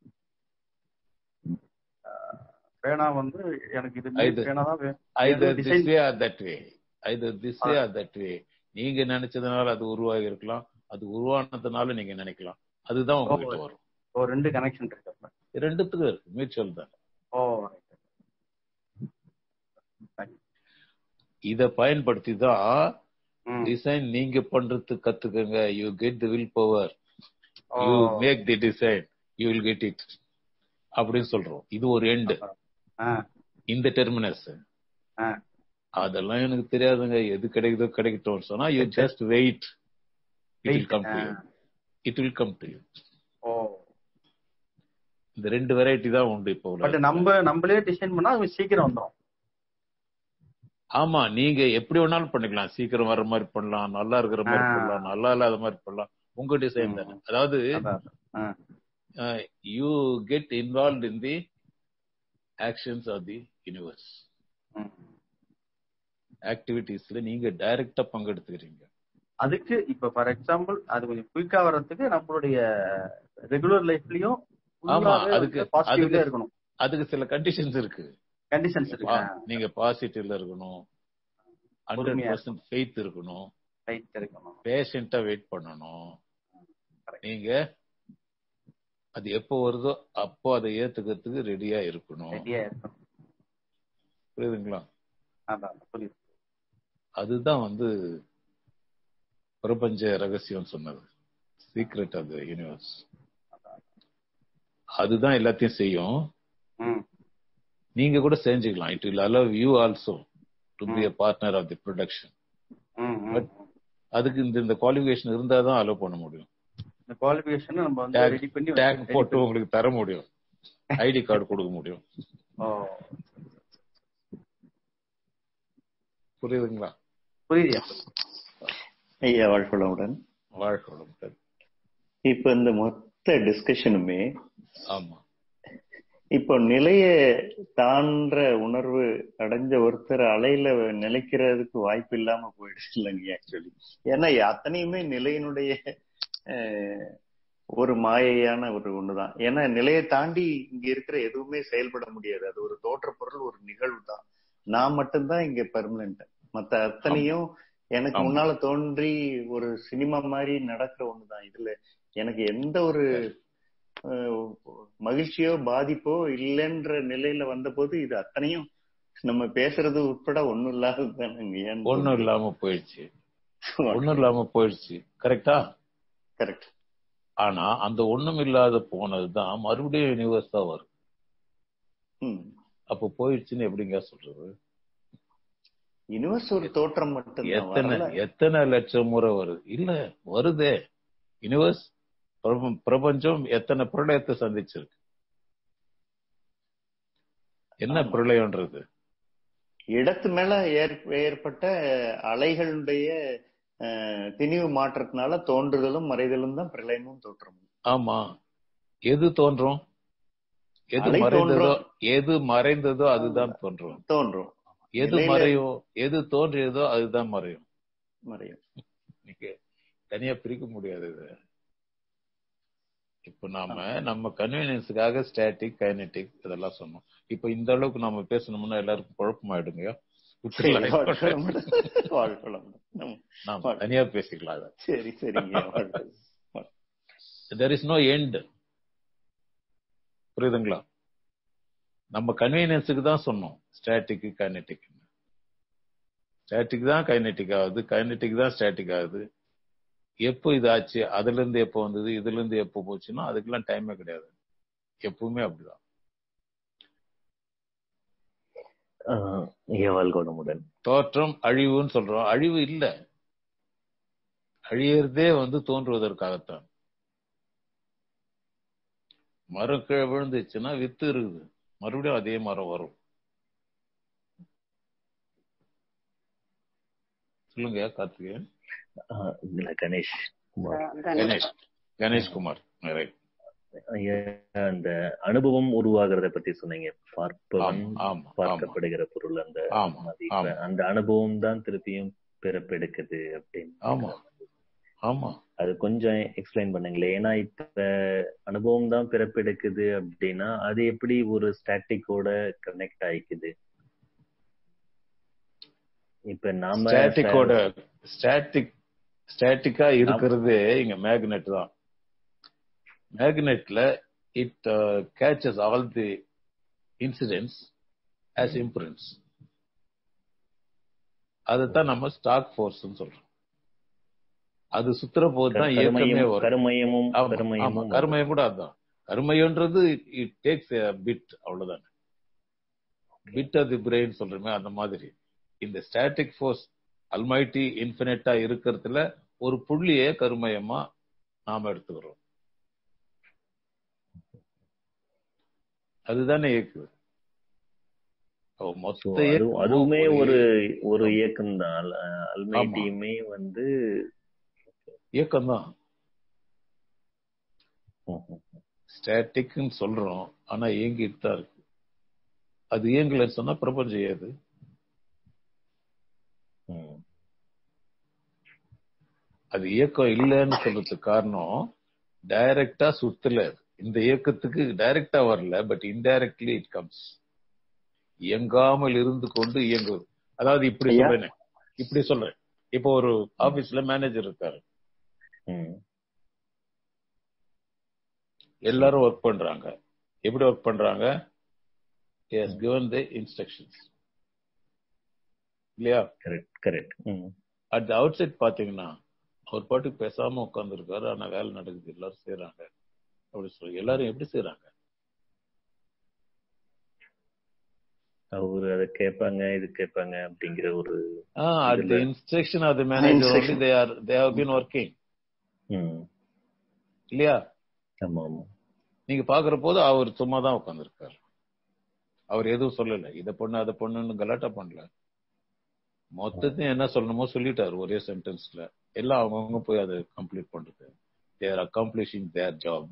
Speaker 8: பேனா வந்து எனக்கு இது
Speaker 1: இது-
Speaker 8: பேனா தான் way-
Speaker 1: either
Speaker 8: design-
Speaker 1: this way or that way either this way or that way நீங்க நினைச்சதுனால அது உருவாகி இருக்கலாம் அது உருவானதுனால நீங்க நினைக்கலாம் அதுதான் உங்ககிட்ட வரும்
Speaker 8: ஒரு ரெண்டு கனெக்ஷன் இருக்கு அப்ப.
Speaker 1: ரெண்டுத்துக்கும் இருக்கு மியூச்சுவல் தான்
Speaker 8: ஓ
Speaker 1: இத பயன்படுத்தி தான்
Speaker 8: ம்.
Speaker 1: டிசைன் நீங்க பண்றது கத்துக்கங்க you get the will power
Speaker 8: ஓ.
Speaker 1: You make the design you will get it அப்படின்னு சொல்றோம் இது ஒரு எண்டு
Speaker 8: ஆ,
Speaker 1: இந்த டெர்மினஸ்
Speaker 8: ஆ.
Speaker 1: அதெல்லாம் எனக்கு தெரியாதுங்க எது கிடைக்குதோ கிடைக்கட்டும் சொன்னா you just wait it will come to you it will come to you
Speaker 8: ஓ
Speaker 1: இந்த ரெண்டு வெரைட்டி தான் உண்டு இப்போ
Speaker 8: பட்
Speaker 1: உலகத்துல.
Speaker 8: நம்ம நம்மளே டிசைன் பண்ணா அது சீக்கிரம் வந்துரும்
Speaker 1: ஆமா நீங்க எப்படி வேணாலும் பண்ணிக்கலாம் சீக்கிரம் வர்ற மாதிரி பண்ணலாம் நல்லா இருக்கிற மாதிரி
Speaker 8: ஆ.
Speaker 1: பண்ணலாம் நல்லா இல்லாத மாதிரி பண்ணலாம் உங்க டிசைன் தானே அதாவது
Speaker 8: அதான், அதான். ஆ,
Speaker 1: you get involve in the actions of the universe
Speaker 8: ம்.
Speaker 1: ஆக்டிவிட்டீஸ்ல நீங்க டைரக்டா பங்கெடுத்துக்கிறீங்க
Speaker 8: அதுக்கு இப்ப ஃபார் எக்ஸாம்பிள் அது கொஞ்சம் குயிக்கா வர்றதுக்கு நம்மளுடைய ரெகுலர் லைஃப்லயும்
Speaker 1: ஆமா, அதுக்கு-
Speaker 8: பாசிட்டிவ்ல
Speaker 1: அதுக்கு-
Speaker 8: இருக்கணும்
Speaker 1: அதுக்கு சில கண்டிஷன்ஸ் இருக்கு
Speaker 8: கண்டிஷன்ஸ் இருக்கு
Speaker 1: பா- நீங்க பாசிட்டிவ்ல இருக்கணும் ஹண்ட்ரட்
Speaker 8: பொறுமையா
Speaker 1: பர்சன்ட் ஃபெய்த் இருக்கணும்
Speaker 8: ரைட் இருக்கணும்
Speaker 1: பேஷண்டா வெயிட் பண்ணணும் நீங்க அது எப்போ வருதோ அப்போ அதை ஏத்துக்கிறதுக்கு ரெடியா இருக்கணும்
Speaker 8: ரெடியா இருக்கணும்
Speaker 1: புரியுதுங்களா
Speaker 8: அதான் புரியுது
Speaker 1: அதுதான் வந்து பிரபஞ்ச ரகசியம் சொன்னது சீக்ரெட் ஆஃப் த யூனிவர்ஸ் அதுதான் எல்லாத்தையும் செய்யும்
Speaker 8: ம்
Speaker 1: நீங்க கூட செஞ்சுக்கலாம் it will allow you also to be a partner of the production
Speaker 8: ம், ம்.
Speaker 1: But- அதுக்கு இந்த இந்த குவாலிஃபிகேஷன் இருந்தா தான் அலோவ் பண்ண முடியும்
Speaker 8: இந்த குவாலிஃபிகேஷன் நம்ம வந்து
Speaker 1: Tag-
Speaker 8: ரெடி பண்ணி
Speaker 1: டேக்
Speaker 8: ready
Speaker 1: போட்டு
Speaker 8: பண்ணி-
Speaker 1: உங்களுக்கு தர முடியும் ஐடி கார்டு கொடுக்க முடியும்
Speaker 8: ஓ
Speaker 1: புரியுதுங்களா
Speaker 8: புரியுதியா
Speaker 2: ஐயா வாழ்வளமுடன்
Speaker 1: வாழ்க்கை வளமுடன்.
Speaker 2: இப்ப இந்த மொத்த டிஸ்கஷனுமே
Speaker 1: ஆமா
Speaker 2: இப்போ நிலைய தான்ற உணர்வு அடைஞ்ச ஒருத்தர் அலையில நிலைக்கிறதுக்கு வாய்ப்பு இல்லாம போயிடுச்சு இல்லைங்க ஆக்சுவலி ஏன்னா அத்தனையுமே நிலையினுடைய அஹ், ஒரு மாயையான ஒரு ஒண்ணுதான் ஏன்னா நிலையை தாண்டி இங்க இருக்கிற எதுவுமே செயல்பட முடியாது அது ஒரு தோற்ற பொருள் ஒரு நிகழ்வு தான் நான் மட்டும்தான் இங்க பெர்மனன்ட் மத்த அத்தனையும் எனக்கு
Speaker 1: ஆமா.
Speaker 2: முன்னால தோன்றி ஒரு சினிமா மாதிரி நடக்கிற ஒண்ணுதான் இதுல எனக்கு எந்த ஒரு அஹ், மகிழ்ச்சியோ பாதிப்போ இல்லைன்ற நிலையில வந்தபோது இது அத்தனையும் நம்ம பேசுறது உட்பட ஒண்ணும் இல்லாதது தானே
Speaker 1: ஒண்ணும் இல்லாம போயிடுச்சு ஒண்ணும் இல்லாம போயிடுச்சு கரெக்டா
Speaker 2: கரெக்ட்
Speaker 1: ஆனா அந்த ஒண்ணும் இல்லாத போனதுதான் மறுபடியும் யூனிவர்ஸ் தான் வரும்
Speaker 2: ம்
Speaker 1: அப்ப போயிடுச்சுன்னு எப்படிங்க சொல்றது
Speaker 2: யூனிவர்ஸ் ஒரு தோற்றம் மட்டும்தான்
Speaker 1: எத்தனை
Speaker 2: வரல.
Speaker 1: எத்தனை லட்சம் முறை வருது இல்ல வருதே யூனிவர்ஸ் பிரப- பிரபஞ்சம் எத்தனை பிரளயத்தை சந்திச்சிருக்கு என்ன
Speaker 2: ஆமா.
Speaker 1: பிரளயம்ன்றது
Speaker 2: இடத்து மேல ஏற்- ஏற்பட்ட அலைகளுடைய அஹ், திணிவு மாற்றத்தினால தோன்றுதலும் மறைதலும் தான் பிரளயமும் தோற்றமும்
Speaker 1: ஆமா எது தோன்றும் எது
Speaker 2: அலை
Speaker 1: மறைந்ததோ
Speaker 2: தோன்றும்.
Speaker 1: எது மறைந்ததோ அதுதான் தோன்றும்
Speaker 2: தோன்றும்
Speaker 1: எது
Speaker 2: நிலையில-
Speaker 1: மறையும் எது தோன்றியதோ அதுதான் மறையும்
Speaker 2: மறையும்
Speaker 1: நீங்க தனியா பிரிக்க முடியாது இது இப்ப நாம நம்ம கன்வீனியன்ஸுக்காக ஸ்டாட்டிக் கைனடிக் இதெல்லாம் சொன்னோம் இப்ப இந்த அளவுக்கு நாம பேசணும்னா எல்லாருக்கும் குழப்பமாயிடுங்க
Speaker 2: சரி, வாழ்வளமுடன். வாழ்வளமுடன். ம்.
Speaker 1: நாம தனியா பேசிக்கலாம் அதை
Speaker 2: சரி சரிங்க வாழ்வளமுடன்.
Speaker 1: தெர் இஸ் நோ எண்ட் புரியுதுங்களா நம்ம கன்வீனியன்ஸுக்கு தான் சொன்னோம் ஸ்டாட்டிக் கைனெட்டிக் ஸ்டாட்டிக் தான் கைனெட்டிக் ஆகுது கைனெட்டிக் தான் ஸ்டாட்டிக் ஆகுது எப்போ இது ஆச்சு அதுல இருந்து எப்போ வந்தது இதுல இருந்து எப்போ போச்சுன்னா அதுக்கெல்லாம் டைமே கிடையாது எப்பவுமே அப்படிதான்
Speaker 2: ஆஹ் ஏவாள் குணமுடன்
Speaker 1: தோற்றம் அழிவுன்னு சொல்றோம் அழிவு இல்ல அழியறதே வந்து தோன்றுவதற்காகத்தான் மரம் கீழே விழுந்துச்சுன்னா வித்து இருக்குது மறுபடியும் அதே மரம் வரும் சொல்லுங்க கார்த்திகேயன்
Speaker 2: ஆஹ் இல்ல கணேஷ் குமார்
Speaker 4: கணேஷ்
Speaker 1: கணேஷ் கணேஷ்குமார் ரைட்
Speaker 2: ஐயா, அந்த அனுபவம் உருவாகிறத பத்தி சொன்னீங்க பார்ப்பவன்
Speaker 1: ஆமா ஆமா ஆமா
Speaker 2: பார்க்கப்படுகிற பொருள் அந்த
Speaker 1: ஆமா
Speaker 2: மாதிரி.
Speaker 1: ஆமா
Speaker 2: அந்த அனுபவம் தான் திருப்பியும் பிறப்பெடுக்குது அப்படின்னு
Speaker 1: ஆமா ஆமா
Speaker 2: அது கொஞ்சம் எக்ஸ்பிளைன் பண்ணுங்களேன் ஏன்னா இப்ப அனுபவம் தான் பிறப்பெடுக்குது அப்படின்னா அது எப்படி ஒரு ஸ்டாட்டிக்கோட கனெக்ட் ஆயிக்குது இப்ப நாம
Speaker 1: ஸ்டாட்டிக்கோட ஸ்டாட்டிக் ஸ்டாட்டிக்கா இருக்கிறது இங்க மேக்னெட் தான் மேக்னெட்ல it catches all the incidents as impressions அதுதான் நம்ம ஸ்டாக் ஃபோர்ஸ் சொல்றோம் அது சுத்துற போது தான் இயக்கமே
Speaker 2: கருமையும்
Speaker 1: வரும்
Speaker 2: கருமையமும்
Speaker 1: ஆமா, ஆமா.
Speaker 2: கருமையமும்
Speaker 1: கருமையம் கூட அதுதான் கருமையன்றது இட் டேக்ஸ் பிட் அவ்வளவுதான் பிட் ஆஃப் தி பிரெயின் சொல்றமே அந்த மாதிரி இந்த ஸ்டாட்டிக் ஃபோர்ஸ் அல்மைட்டி இன்ஃபினிட்டா இருக்கிறதுல ஒரு புள்ளியே கருமயமா நாம எடுத்துக்கிறோம் அதுதானே இயக்குது அப்போ
Speaker 2: So,
Speaker 1: மொத்த
Speaker 2: அது-
Speaker 1: இயக்கமும்
Speaker 2: அதுவுமே
Speaker 1: ஒரு
Speaker 2: ஒரு ஒரு இயக்கம் தான் அல்மைட்டியுமே வந்து
Speaker 1: இயக்கம் தான்
Speaker 2: ம்,
Speaker 1: ஸ்டாட்டிக்னு சொல்றோம் ஆனா இயங்கிட்டு தான் இருக்கு அது இயங்கலன்னு சொன்னா பிரபஞ்சம் ஏது
Speaker 2: ம்,
Speaker 1: அது இயக்கம் இல்லைன்னு சொல்றதுக்கு காரணம் டைரக்டா சுத்தல அது. இந்த இயக்கத்துக்கு டைரக்டா வரல பட் இன்டைரக்ட்லி இட் கம்ஸ் இயங்காமல் இருந்து கொண்டு இயங்குவது அதாவது இப்படி
Speaker 2: ஐயா.
Speaker 1: சொல்றேன் இப்படி சொல்றேன் இப்போ ஒரு ஆபீஸ்ல மேனேஜர் இருக்காரு
Speaker 2: ம்,
Speaker 1: எல்லாரும் ஒர்க் பண்றாங்க எப்படி ஒர்க் பண்றாங்க எஸ் given the instructions இல்லையா
Speaker 2: correct, correct. ம்,
Speaker 1: அட் த அவுட் சைட் பாத்தீங்கன்னா அவர் பாட்டுக்கு பேசாம உட்காந்துருக்காரு ஆனா வேலை நடக்குது எல்லாரும் செய்யறாங்க அப்படி சொல்லி எல்லாரும் எப்படி செய்யறாங்க
Speaker 2: அவரு அதை கேட்பாங்க இது கேட்பாங்க அப்படிங்கிற ஒரு
Speaker 1: அட் த
Speaker 2: இதுல-
Speaker 1: instruction of the manager
Speaker 2: Instruction.
Speaker 1: They are they have been working
Speaker 2: ம்,
Speaker 1: இல்லையா
Speaker 2: ஆமா ஆமா
Speaker 1: நீங்க பாக்குற போது அவர் சும்மா தான் உட்காந்துருக்காரு அவர் எதுவும் சொல்லல இதை பண்ணு அதை பண்ணுன்னு கலாட்டா பண்ணல மொத்தத்தையும் என்ன சொல்லணுமோ சொல்லிட்டாரு ஒரே சென்டென்ஸ்ல எல்லாம் அவங்கவுங்க போய் அதை கம்ப்ளீட் பண்றது தேர் அக்காம்ப்ளிஷிங் தேர் ஜாப்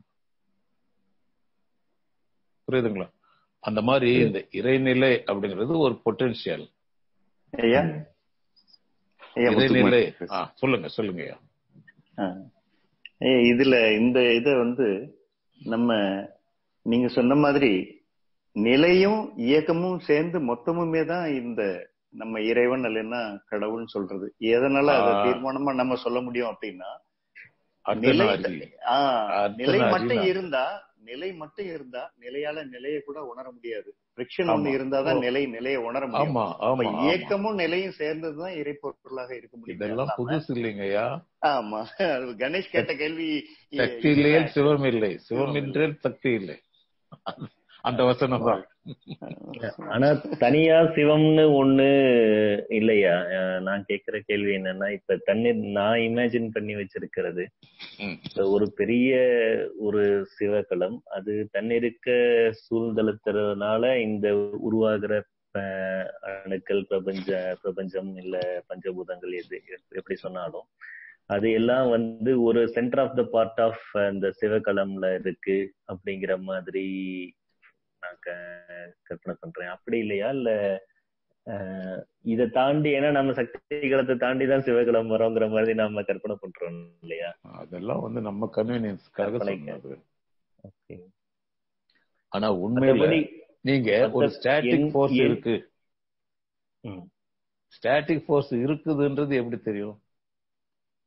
Speaker 1: புரியுதுங்களா அந்த மாதிரி இந்த இறைநிலை அப்படிங்கிறது ஒரு பொட்டன்ஷியல்
Speaker 2: ம், ஐயா ஐயா
Speaker 1: இறைநிலை
Speaker 2: முத்துக்குமார்.
Speaker 1: ஆ, சொல்லுங்க சொல்லுங்க ஐயா
Speaker 2: ஆ. ஏய், இதுல இந்த இத வந்து நம்ம நீங்க சொன்ன மாதிரி நிலையும் இயக்கமும் சேர்ந்து மொத்தமுமே தான் இந்த நம்ம இறைவன் இல்லைன்னா கடவுள்னு சொல்றது எதனால அதை
Speaker 1: ஆ.
Speaker 2: தீர்மானமா நம்ம சொல்ல முடியும் அப்படின்னா
Speaker 1: அர்த்தம்
Speaker 2: நிலை
Speaker 1: அறிவு.
Speaker 2: ஆ,
Speaker 1: அர்த்தம்
Speaker 2: நிலை மட்டும்
Speaker 1: அறிவு.
Speaker 2: இருந்தா நிலை மட்டும் இருந்தா நிலையால நிலையை கூட உணர முடியாது ஃபிரிக்ஷன் ஒண்ணு
Speaker 1: ஆமா.
Speaker 2: இருந்தாதான்
Speaker 1: ஓ.
Speaker 2: நிலை நிலையை உணர முடியும்
Speaker 1: ஆமா
Speaker 2: அப்ப
Speaker 1: ஆமா ஆமா.
Speaker 2: இயக்கமும் நிலையும் சேர்ந்ததுதான் இறைப்பொருளாக இருக்க முடியும்
Speaker 1: இதெல்லாம்
Speaker 2: அல்லாம-
Speaker 1: புதுசு இல்லைங்க ஐயா
Speaker 2: ஆமா அது கணேஷ் கேட்ட கேள்வி இ-
Speaker 1: சக்தி இல்லையே
Speaker 2: இதுதான்.
Speaker 1: சிவம் இல்லை சிவம்
Speaker 2: சிவம்
Speaker 1: என்றேல் சக்தி இல்லை அந்த வசனம் தான்
Speaker 2: ஆனா தனியா சிவம்னு ஒண்ணு இல்லையா அஹ் நான் கேக்குற கேள்வி என்னன்னா இப்ப தண்ணி நான் இமேஜின் பண்ணி வச்சிருக்கிறது
Speaker 1: ம்.
Speaker 2: இப்ப ஒரு பெரிய ஒரு சிவகலம் அது தன்னிருக்க சூழ்ந்தளத்துறதுனால இந்த உருவாகிற அஹ், அணுக்கள் பிரபஞ்ச பிரபஞ்சம் இல்ல பஞ்சபூதங்கள் எது எப்படி சொன்னாலும் அது எல்லாம் வந்து ஒரு centre of the part of அந்த சிவகலம்ல இருக்கு அப்படிங்கிற மாதிரி நான் க- கற்பனை பண்றேன் அப்படி இல்லையா இல்ல அஹ், இதை தாண்டி ஏன்னா நம்ம சக்தி களத்தை தாண்டி தான் சிவகலம் வரோங்கிற மாதிரி நாம கற்பனை பண்றோம் இல்லையா
Speaker 1: அதெல்லாம் வந்து நம்ம கன்வீனியன்ஸ்க்காக
Speaker 2: கற்பனைக்கு.
Speaker 1: சொன்னது
Speaker 2: Okay.
Speaker 1: ஆனா உண்மையில
Speaker 2: மத்தபடி
Speaker 1: நீங்க
Speaker 2: மத்த-
Speaker 1: ஒரு ஸ்டாட்டிக்
Speaker 2: என்-
Speaker 1: ஃபோர்ஸ்
Speaker 2: என்-
Speaker 1: இருக்கு
Speaker 2: ம்,
Speaker 1: ஸ்டாட்டிக் ஃபோர்ஸ் இருக்குதுன்றது எப்படி தெரியும்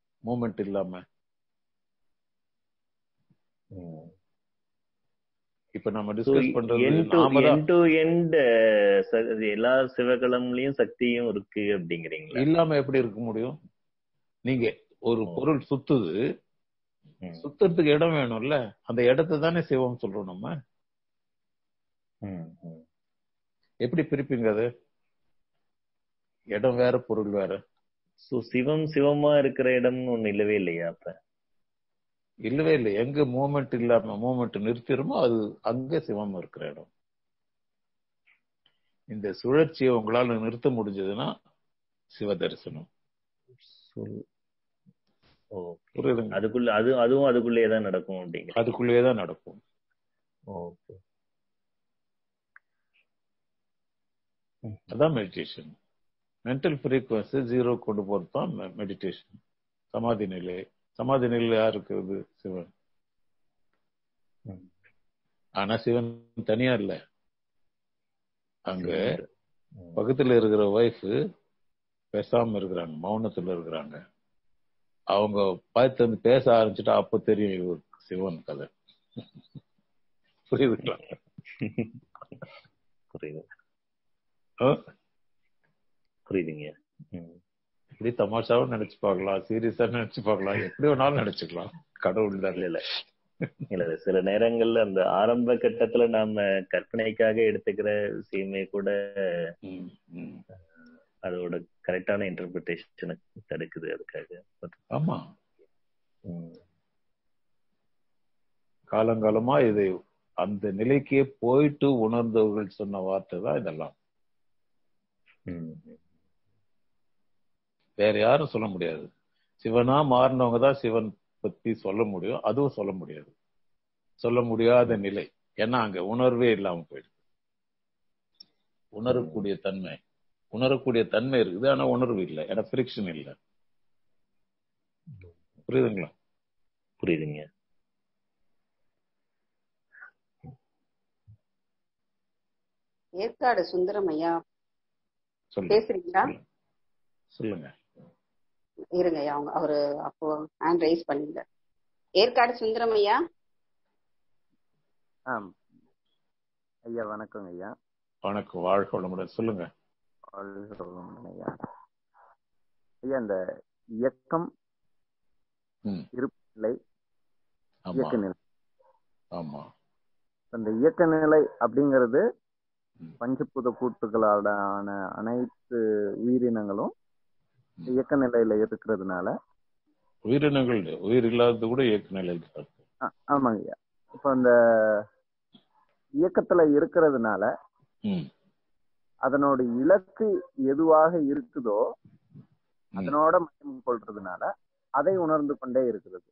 Speaker 1: மூமெண்ட் இல்லாம
Speaker 2: ம்.
Speaker 1: இப்ப நம்ம
Speaker 2: So,
Speaker 1: டிஸ்கஸ் பண்றது
Speaker 2: end to
Speaker 1: நாம தான்
Speaker 2: end to end, ச- எல்லா சிவகலம்லயும் சக்தியும் இருக்கு அப்படிங்கிறீங்களா
Speaker 1: இல்லாம எப்படி இருக்க முடியும் நீங்க ஒரு
Speaker 2: ஓ.
Speaker 1: பொருள் சுத்துது
Speaker 2: ம்,
Speaker 1: சுத்துறதுக்கு இடம் வேணும்ல அந்த இடத்தை தானே சிவம் சொல்றோம் நம்ம
Speaker 2: ம், ம்.
Speaker 1: எப்படி பிரிப்பீங்க அது இடம் வேற பொருள் வேற
Speaker 2: So, சிவம் சிவமா இருக்கிற இடம்னு ஒண்ணு இல்லவே இல்லையா அப்ப
Speaker 1: இல்லவே இல்லை எங்க மூமெண்ட் இல்லாம மூமெண்ட் நிறுத்திடுமோ அது அங்க சிவம் இருக்கிற இடம் இந்த சுழற்சியை உங்களால நிறுத்த முடிஞ்சதுன்னா சிவ தரிசனம்
Speaker 2: So, okay.
Speaker 1: புரியுதுங்க
Speaker 2: அதுக்குள்ள அது அதுவும் அதுக்குள்ளேயே தான் நடக்கும் அப்படிங்கிற
Speaker 1: அதுக்குள்ளேயே தான் நடக்கும்
Speaker 2: ஓகே
Speaker 1: அதான் மெடிடேஷன் மென்டல் ஃப்ரீக்வன்சி ஜீரோ கொண்டு போறது தான் மெடிடேஷன் சமாதி நிலை சமாதி நிலை யார் இருக்கிறது சிவன்
Speaker 2: ம்.
Speaker 1: ஆனா சிவன் தனியா இல்ல அங்க
Speaker 2: ம்.
Speaker 1: பக்கத்துல இருக்கிற ஒய்ஃப் பேசாம இருக்கிறாங்க மௌனத்துல இருக்கிறாங்க அவங்க பார்த்து வந்து பேச ஆரம்பிச்சுட்டா அப்ப தெரியும் இவர் சிவன் கதை புரியுதுங்களா
Speaker 2: புரியுது
Speaker 1: ஆ?
Speaker 2: புரியுதுங்க ம்.
Speaker 1: இப்படி தமாஷாவும் நினைச்சு பார்க்கலாம் சீரியஸா நினைச்சு பார்க்கலாம் எப்படி வேணாலும் நினைச்சுக்கலாம் கடவுள் தான்
Speaker 2: இல்ல இல்ல இல்ல இல்ல சில நேரங்கள்ல அந்த ஆரம்ப கட்டத்துல நாம கற்பனைக்காக எடுத்துக்கிற விஷயமே கூட
Speaker 1: ம், ம்.
Speaker 2: அதோட கரெக்டான இன்டர்பிரிட்டேஷனை தடுக்குது அதுக்காக
Speaker 1: ஆமா
Speaker 2: ம்.
Speaker 1: காலங்காலமா இதை அந்த நிலைக்கே போயிட்டு உணர்ந்தவர்கள் சொன்ன வார்த்தை தான் இதெல்லாம்
Speaker 2: ம்.
Speaker 1: வேற யாரும் சொல்ல முடியாது சிவனா மாறினவங்க தான் சிவன் பத்தி சொல்ல முடியும் அதுவும் சொல்ல முடியாது சொல்ல முடியாத நிலை ஏன்னா அங்க உணர்வே இல்லாம போயிடுது உணரக்கூடிய தன்மை உணரக்கூடிய தன்மை இருக்குது ஆனா உணர்வு இல்லை ஏன்னா ஃபிரிக்ஷன் இல்லை புரியுதுங்களா
Speaker 2: புரியுதுங்க
Speaker 4: ஏற்காடு சுந்தரம் ஐயா
Speaker 1: சொல்லுங்க
Speaker 4: பேசுறீங்களா
Speaker 1: சொல்லுங்க
Speaker 4: இருங்க ஐயா அவங்க அவரு அப்போ ஹேண்ட் ரைஸ் பண்ணிருந்தார் ஏற்காடு சுந்தரம் ஐயா
Speaker 7: ஆம் ஐயா வணக்கங்க ஐயா
Speaker 1: வணக்கம் வாழ்க வளமுடன் சொல்லுங்க
Speaker 7: வாழ்க வளமுடன் ஐயா ஐயா இந்த இயக்கம்
Speaker 1: ம்.
Speaker 7: இருப்பு நிலை
Speaker 1: ஆமா
Speaker 7: இயக்க நிலை
Speaker 1: ஆமா
Speaker 7: அந்த இயக்க நிலை அப்படிங்கிறது
Speaker 1: ம்.
Speaker 7: பஞ்சபூத கூட்டுகளான அனைத்து உயிரினங்களும்
Speaker 1: ம்.
Speaker 7: இயக்க நிலையில இருக்கிறதுனால
Speaker 1: உயிரினங்கள் இல்லை. உயிர் இல்லாதது கூட இயக்க நிலையில் தான் இருக்கு.
Speaker 7: ஆ- ஆமாங்க ஐயா இப்ப அந்த இயக்கத்துல இருக்கிறதுனால
Speaker 1: ம்
Speaker 7: அதனோட இலக்கு எதுவாக இருக்குதோ
Speaker 1: ம்.
Speaker 7: அதனோட மையம் கொள்றதுனால அதை உணர்ந்து கொண்டே இருக்கிறது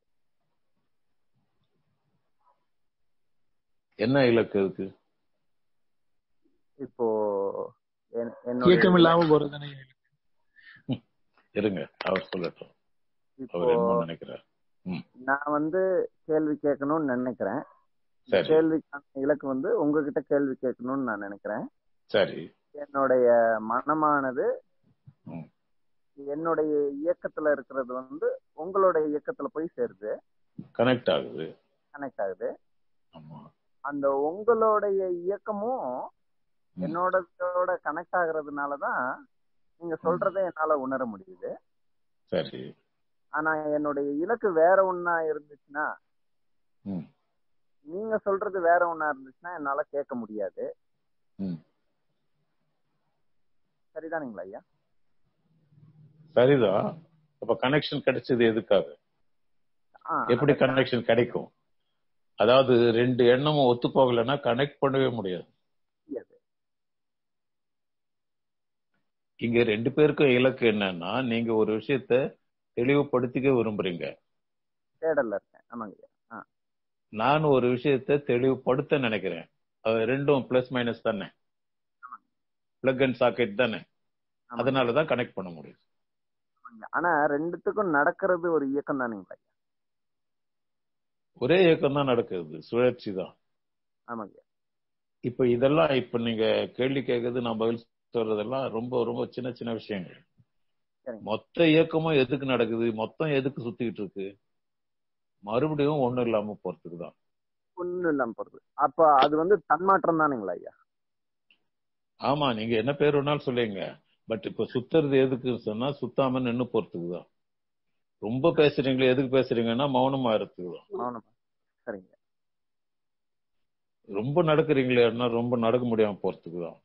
Speaker 1: என்ன இலக்கு இருக்கு
Speaker 7: இப்போ என்- என்னுடைய
Speaker 3: இயக்கம் இல்லாம போறதுதானே
Speaker 1: இருங்க அவர் சொல்லட்டும்
Speaker 7: இப்போ
Speaker 1: அவர் என்ன நினைக்கிறார்
Speaker 7: நான் வந்து கேள்வி கேட்கணும்னு நினைக்கிறேன் இந்த
Speaker 1: சரி
Speaker 7: கேள்விக்கான இலக்கு வந்து உங்ககிட்ட கேள்வி கேட்கணும்னு நான் நினைக்கிறேன்
Speaker 1: சரி
Speaker 7: என்னுடைய மனமானது
Speaker 1: ம்.
Speaker 7: என்னுடைய இயக்கத்துல இருக்கிறது வந்து உங்களுடைய இயக்கத்துல போய் சேருது
Speaker 1: கனெக்ட் ஆகுது
Speaker 7: கனெக்ட் ஆகுது
Speaker 1: ஆமா
Speaker 7: அந்த உங்களுடைய இயக்கமும்
Speaker 1: ம்.
Speaker 7: என்னோட கனெக்ட் ஆகுறதுனாலதான் நீங்க சொல்றதை என்னால உணர முடியுது
Speaker 1: சரி
Speaker 7: ஆனா என்னுடைய இலக்கு வேற ஒண்ணா இருந்துச்சுன்னா
Speaker 1: ம்
Speaker 7: நீங்க சொல்றது வேற ஒண்ணா இருந்துச்சுன்னா என்னால கேட்க முடியாது
Speaker 1: ம்
Speaker 7: சரிதானுங்களா ஐயா
Speaker 1: சரிதான் அப்ப கனெக்ஷன் கிடைச்சது எதுக்காக
Speaker 7: ஆ,
Speaker 1: எப்படி
Speaker 7: அத-
Speaker 1: கனெக்ஷன் கிடைக்கும் அதாவது ரெண்டு எண்ணமும் ஒத்து போகலைன்னா கனெக்ட் பண்ணவே முடியாது
Speaker 7: முடியாது.
Speaker 1: இங்க ரெண்டு பேருக்கும் இலக்கு என்னன்னா நீங்க ஒரு விஷயத்த தெளிவுபடுத்திக்க விரும்புறீங்க
Speaker 7: தேடல்ல இருக்கேன் ஆமாங்க ஐயா ஆ,
Speaker 1: நான் ஒரு விஷயத்த தெளிவுபடுத்த நினைக்கிறேன் அது ரெண்டும் பிளஸ் மைனஸ் தானே பிளக் அண்ட் சாக்கெட் தானே
Speaker 7: ஆமாங்க.
Speaker 1: அதனாலதான் கனெக்ட் பண்ண முடியும்
Speaker 7: ஆமாங்க. ஆனா ரெண்டுத்துக்கும் நடக்கிறது ஒரு இயக்கம் தானுங்களா ஐயா
Speaker 1: ஒரே இயக்கம் தான் நடக்குது சுழற்சி தான்
Speaker 7: ஆமாங்க ஐயா.
Speaker 1: இப்ப இதெல்லாம் இப்ப நீங்க கேள்வி கேட்கறது நான் பதில் சொல்றதெல்லாம் ரொம்ப ரொம்ப சின்ன சின்ன விஷயங்கள்
Speaker 7: சரிங்க.
Speaker 1: மொத்த இயக்கமும் எதுக்கு நடக்குது மொத்தம் எதுக்கு சுத்திக்கிட்டு இருக்கு மறுபடியும் ஒண்ணும் இல்லாம போறதுக்கு தான்
Speaker 7: ஒண்ணும் இல்லாம போறது அப்ப அது வந்து தன்மாற்றம் தானுங்களா ஐயா
Speaker 1: ஆமா நீங்க என்ன பேர் வேணாலும் சொல்லுங்க பட் இப்ப சுத்துறது எதுக்குன்னு சொன்னா சுத்தாம நின்னு போறதுக்கு தான் ரொம்ப பேசுறீங்களே எதுக்கு பேசுறீங்கன்னா மௌனமா இருக்கிறது தான்
Speaker 7: மௌனமா சரிங்க
Speaker 1: ரொம்ப நடக்கிறீங்களேன்னா ரொம்ப நடக்க முடியாம போறதுக்கு தான்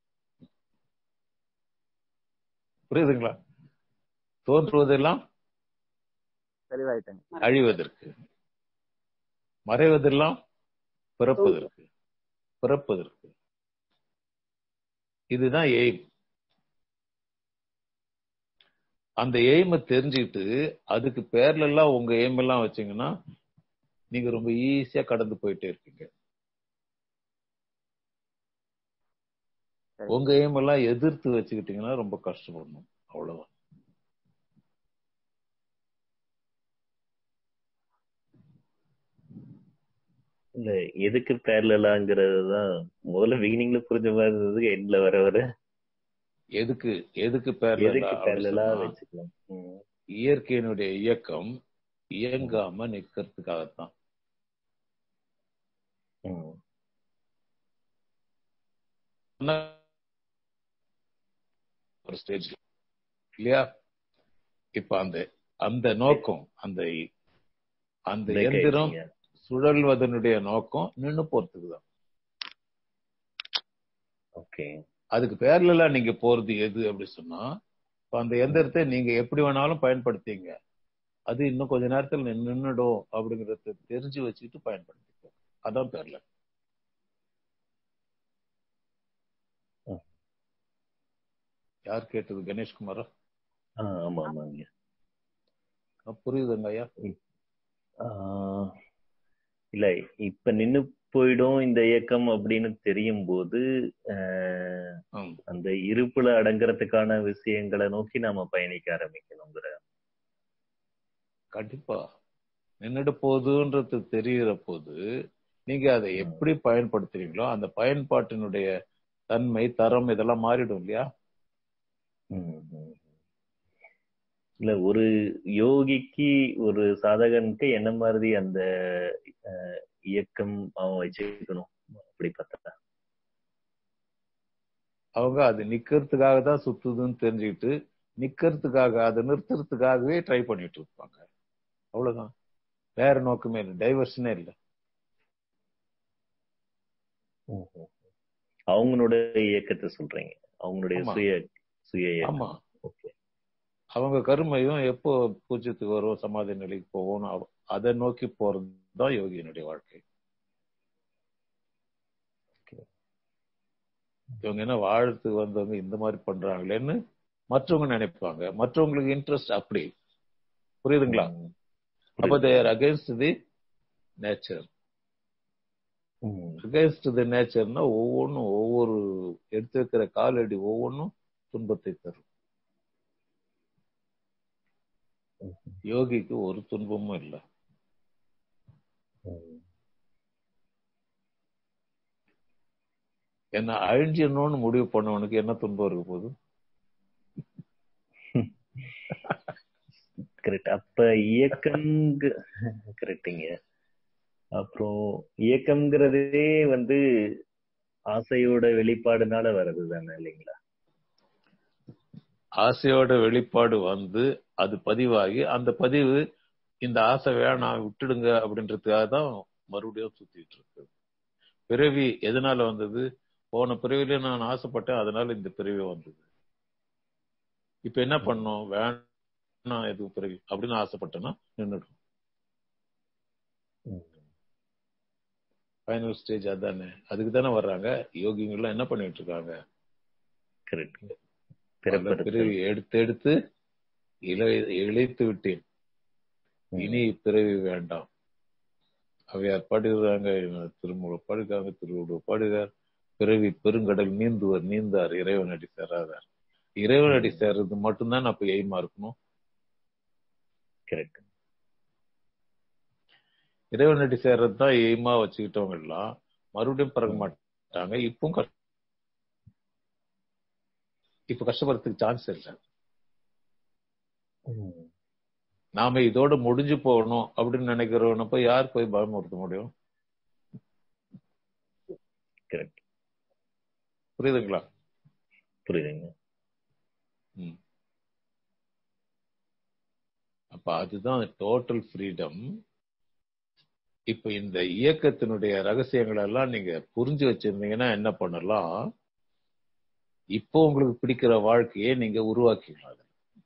Speaker 1: புரியுதுங்களா தோன்றுவதெல்லாம்
Speaker 7: தெளிவாயிட்டேங்க
Speaker 1: அழிவதற்கு மறைவதெல்லாம் பிறப்பதற்கு பிறப்பதற்கு இதுதான் எய்ம் அந்த எய்மை தெரிஞ்சுக்கிட்டு அதுக்கு பேர்ல எல்லாம் உங்க எய்ம் எல்லாம் வச்சீங்கன்னா நீங்க ரொம்ப ஈஸியா கடந்து போயிட்டே இருக்கீங்க உங்க எய்ம் எல்லாம் எதிர்த்து வச்சுக்கிட்டீங்கன்னா ரொம்ப கஷ்டப்படணும் அவ்வளவுதான்
Speaker 2: இல்ல எதுக்கு பேரலாங்கிறது தான் முதல்ல பிகினிங்ல புரிஞ்ச மாதிரி இருந்தது எண்ட்ல வர வர
Speaker 1: எதுக்கு எதுக்கு
Speaker 2: எதுக்கு பேரலா
Speaker 1: பேரலா
Speaker 2: வச்சுக்கலாம் ம்.
Speaker 1: இயற்கையினுடைய இயக்கம் இயங்காம நிக்கிறதுக்காகத்தான்
Speaker 2: ம்.
Speaker 1: ஒரு ஸ்டேஜ் இல்லையா இப்ப அந்த அந்த நோக்கம் அந்த அந்த
Speaker 2: Break
Speaker 1: எந்திரம்
Speaker 2: ஆயிடுச்சுங்க.
Speaker 1: சுழல்வதனுடைய நோக்கம் நின்னு போறதுக்கு தான்
Speaker 2: ஓகே
Speaker 1: அதுக்கு பேரலா நீங்க போறது எது அப்படி சொன்னா இப்ப அந்த எந்திரத்தை நீங்க எப்படி வேணாலும் பயன்படுத்திங்க அது இன்னும் கொஞ்ச நேரத்துல நின்னுடும் அப்படிங்கறத தெரிஞ்சு வச்சுக்கிட்டு பயன்படுத்திக்கோ அதான் பேரல
Speaker 2: ம்.
Speaker 1: யார் கேட்டது கணேஷ்குமாரா
Speaker 2: ஆ, ஆமா ஆமாங்க
Speaker 1: ஆ, புரியுதுங்க ஐயா
Speaker 2: ஆ, இல்ல இப்ப நின்னு போயிடும் இந்த இயக்கம் அப்படின்னு தெரியும் போது அஹ்,
Speaker 1: ம்.
Speaker 2: அந்த இருப்புல அடங்குறதுக்கான விஷயங்களை நோக்கி நாம பயணிக்க ஆரம்பிக்கணுங்கிற
Speaker 1: கண்டிப்பா நின்னுட்டு போகுதுன்றது தெரிகிற போது நீங்க அதை எப்படி பயன்படுத்துறீங்களோ அந்த பயன்பாட்டினுடைய தன்மை தரம் இதெல்லாம் மாறிடும் இல்லையா
Speaker 2: ம், ம். இல்ல ஒரு யோகிக்கு ஒரு சாதகனுக்கு என்ன மாதிரி அந்த அஹ், இயக்கம் அவன் வச்சுக்கணும் அப்படி பார்த்தா
Speaker 1: அவங்க அது நிக்கிறதுக்காக தான் சுத்துதுன்னு தெரிஞ்சுக்கிட்டு நிக்கிறதுக்காக அதை நிறுத்துறதுக்காகவே ட்ரை பண்ணிட்டு இருப்பாங்க அவ்வளவுதான் வேற நோக்கமே இல்லை டைவர்ஷனே இல்லை
Speaker 2: ம், ம். அவங்களுடைய இயக்கத்தை சொல்றீங்க அவங்களுடைய
Speaker 1: ஆமா.
Speaker 2: சுய சுய இயக்கம்
Speaker 1: ஆமா
Speaker 2: ஓகே
Speaker 1: அவங்க கருமையும் எப்போ பூஜ்யத்துக்கு வரும் சமாதி நிலைக்கு போகும் அவ- அதை நோக்கி போறது தான் யோகியினுடைய வாழ்க்கை இவங்க என்ன வாழறதுக்கு வந்தவங்க இந்த மாதிரி பண்றாங்களேன்னு மற்றவங்க நினைப்பாங்க மற்றவங்களுக்கு இன்ட்ரெஸ்ட் அப்படி புரியுதுங்களா
Speaker 2: ம்.
Speaker 1: அப்ப தேர் அகேன்ஸ்ட் தி நேச்சர்
Speaker 2: ம்.
Speaker 1: அகேன்ஸ்ட் தி நேச்சர்னா ஒவ்வொன்றும் ஒவ்வொரு எடுத்து வைக்கிற காலடி ஒவ்வொன்றும் துன்பத்தை தரும் யோகிக்கு ஒரு துன்பமும் இல்லை
Speaker 2: ம்.
Speaker 1: என்ன அழிஞ்சிடணும்னு முடிவு பண்ணவனுக்கு என்ன துன்பம் இருக்க போகுது
Speaker 2: கரெக்ட் அப்ப இயக்கம் கரெக்டுங்க அப்புறம் இயக்கம்ங்கிறதே வந்து ஆசையோட வெளிப்பாடுனால வர்றது தானே இல்லைங்களா
Speaker 1: ஆசையோட வெளிப்பாடு வந்து அது பதிவாகி அந்த பதிவு இந்த ஆசை வேணாம் விட்டுடுங்க அப்படின்றதுக்காக தான் மறுபடியும் சுத்திட்டு இருக்கு பிறவி எதனால வந்தது போன பிறவில நான் ஆசைப்பட்டேன் அதனால இந்த பிறவி வந்தது இப்ப என்ன பண்ணோம் வேணாம் எதுவும் பிறவி அப்படின்னு ஆசைப்பட்டேன்னா நின்னுடும்
Speaker 2: ம்.
Speaker 1: ஃபைனல் ஸ்டேஜ் அதானே அதுக்கு தானே வர்றாங்க யோகிங்கெல்லாம் என்ன பண்ணிட்டு இருக்காங்க
Speaker 2: கரெக்ட்
Speaker 1: பல
Speaker 2: பிறப்பு
Speaker 1: பிறவி எடுத்து எடுத்து இழை இழைத்து விட்டேன் இனி பிறவி வேண்டாம் அவையார் பாடுகிறாங்க திருமூல பாடுகிறாங்க திருவள்ளுவர் பாடுகிறார் பிறவி பெருங்கடல் நீந்துவர் நீந்தார் இறைவனடி சேராதார் இறைவனடி சேர்றது மட்டும்தான் அப்ப எய்மா இருக்கணும்
Speaker 2: கரெக்ட்
Speaker 1: இறைவனடி சேர்றது தான் எய்மா வச்சுக்கிட்டவங்க எல்லாம் மறுபடியும் பிறக்க மாட்டாங்க இப்பவும் கஷ்ட- இப்ப கஷ்டப்படுறதுக்கு சான்ஸ் இல்லை நாம இதோட முடிஞ்சு போகணும் அப்படின்னு நினைக்கிறவன போய் யார் போய் பயமுறுத்த முடியும் புரியுதுங்களா
Speaker 9: புரியுதுங்க
Speaker 1: ம். அப்ப அதுதான் டோட்டல் ஃப்ரீடம் இப்ப இந்த இயக்கத்தினுடைய ரகசியங்கள் எல்லாம் நீங்க புரிஞ்சு வச்சிருந்தீங்கன்னா என்ன பண்ணலாம் இப்போ உங்களுக்கு பிடிக்கிற வாழ்க்கையை நீங்க உருவாக்கிக்கலாம் அதுல.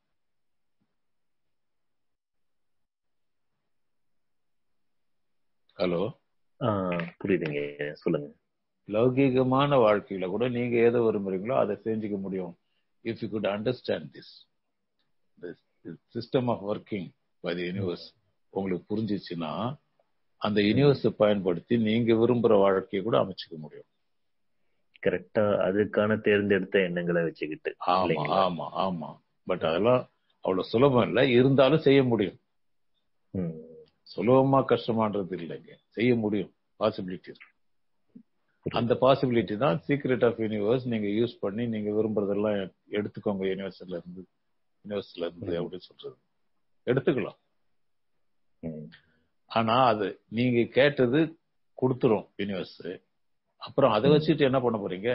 Speaker 1: ஹலோ
Speaker 9: ஆ, புரியுதுங்க சொல்லுங்க
Speaker 1: லௌகீகமான வாழ்க்கையில கூட நீங்க எதை விரும்புறீங்களோ அதை செஞ்சுக்க முடியும் if you good understand this system of working by the universe உங்களுக்கு புரிஞ்சிச்சுன்னா அந்த யூனிவர்ஸை பயன்படுத்தி நீங்க விரும்புற வாழ்க்கையை கூட அமைச்சுக்க முடியும்
Speaker 9: கரெக்டா அதுக்கான தேர்ந்தெடுத்த எண்ணங்களை வச்சுக்கிட்டு
Speaker 1: ஆமா
Speaker 9: இல்லைங்களா
Speaker 1: ஆமா ஆமா பட் அதெல்லாம் அவ்வளவு சுலபம் இல்லை இருந்தாலும் செய்ய முடியும்
Speaker 9: ம்,
Speaker 1: சுலபமா கஷ்டமான்றது இல்லைங்க செய்ய முடியும் பாசிபிலிட்டி இருக்கு அந்த பாசிபிலிட்டி தான் சீக்ரெட் ஆஃப் யூனிவர்ஸ் நீங்க யூஸ் பண்ணி நீங்க விரும்புறதெல்லாம் எடுத்துக்கோங்க யூனிவர்ஸ்ல இருந்து யூனிவர்ஸ்ல இருந்து
Speaker 9: ம்.
Speaker 1: அப்படின்னு சொல்றது எடுத்துக்கலாம்
Speaker 9: ம்.
Speaker 1: ஆனா அது நீங்க கேட்டது கொடுத்துரும் யூனிவர்ஸ் அப்புறம் அதை வச்சுட்டு என்ன பண்ண போறீங்க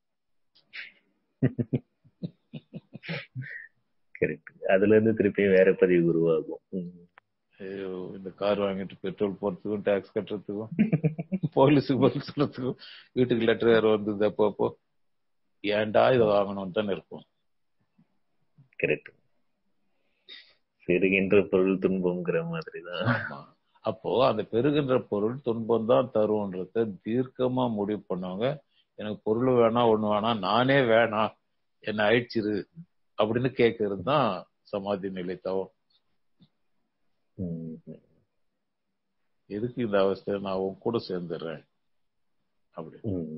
Speaker 9: கரெக்ட் அதுல இருந்து திருப்பி வேற பதிவு உருவாகும் ம்.
Speaker 1: ஐயோ, இந்த கார் வாங்கிட்டு பெட்ரோல் போறதுக்கும் டாக்ஸ் கட்டுறதுக்கும் போலீஸுக்கு பதில் சொல்றதுக்கும் வீட்டுக்கு லெட்டர் வேற வந்தது அப்போ அப்போ ஏன்டா இதை வாங்கணும்னு தானே இருக்கும்
Speaker 9: கரெக்ட் பெறுகின்ற பொருள் துன்பம்ங்கிற மாதிரிதான்
Speaker 1: ஆமா அப்போ அந்த பெறுகின்ற பொருள் துன்பம் தான் தரும்ன்றத தீர்க்கமா முடிவு பண்ணவங்க எனக்கு பொருள் வேணாம் ஒண்ணு வேணாம் நானே வேணாம் என்ன அழிச்சிரு அப்படின்னு கேட்கறது தான் சமாதி நிலை தவம்
Speaker 9: ம்.
Speaker 1: எதுக்கு இந்த அவஸ்தை நான் உன் கூட சேர்ந்துடுறேன் அப்படி
Speaker 9: ம்.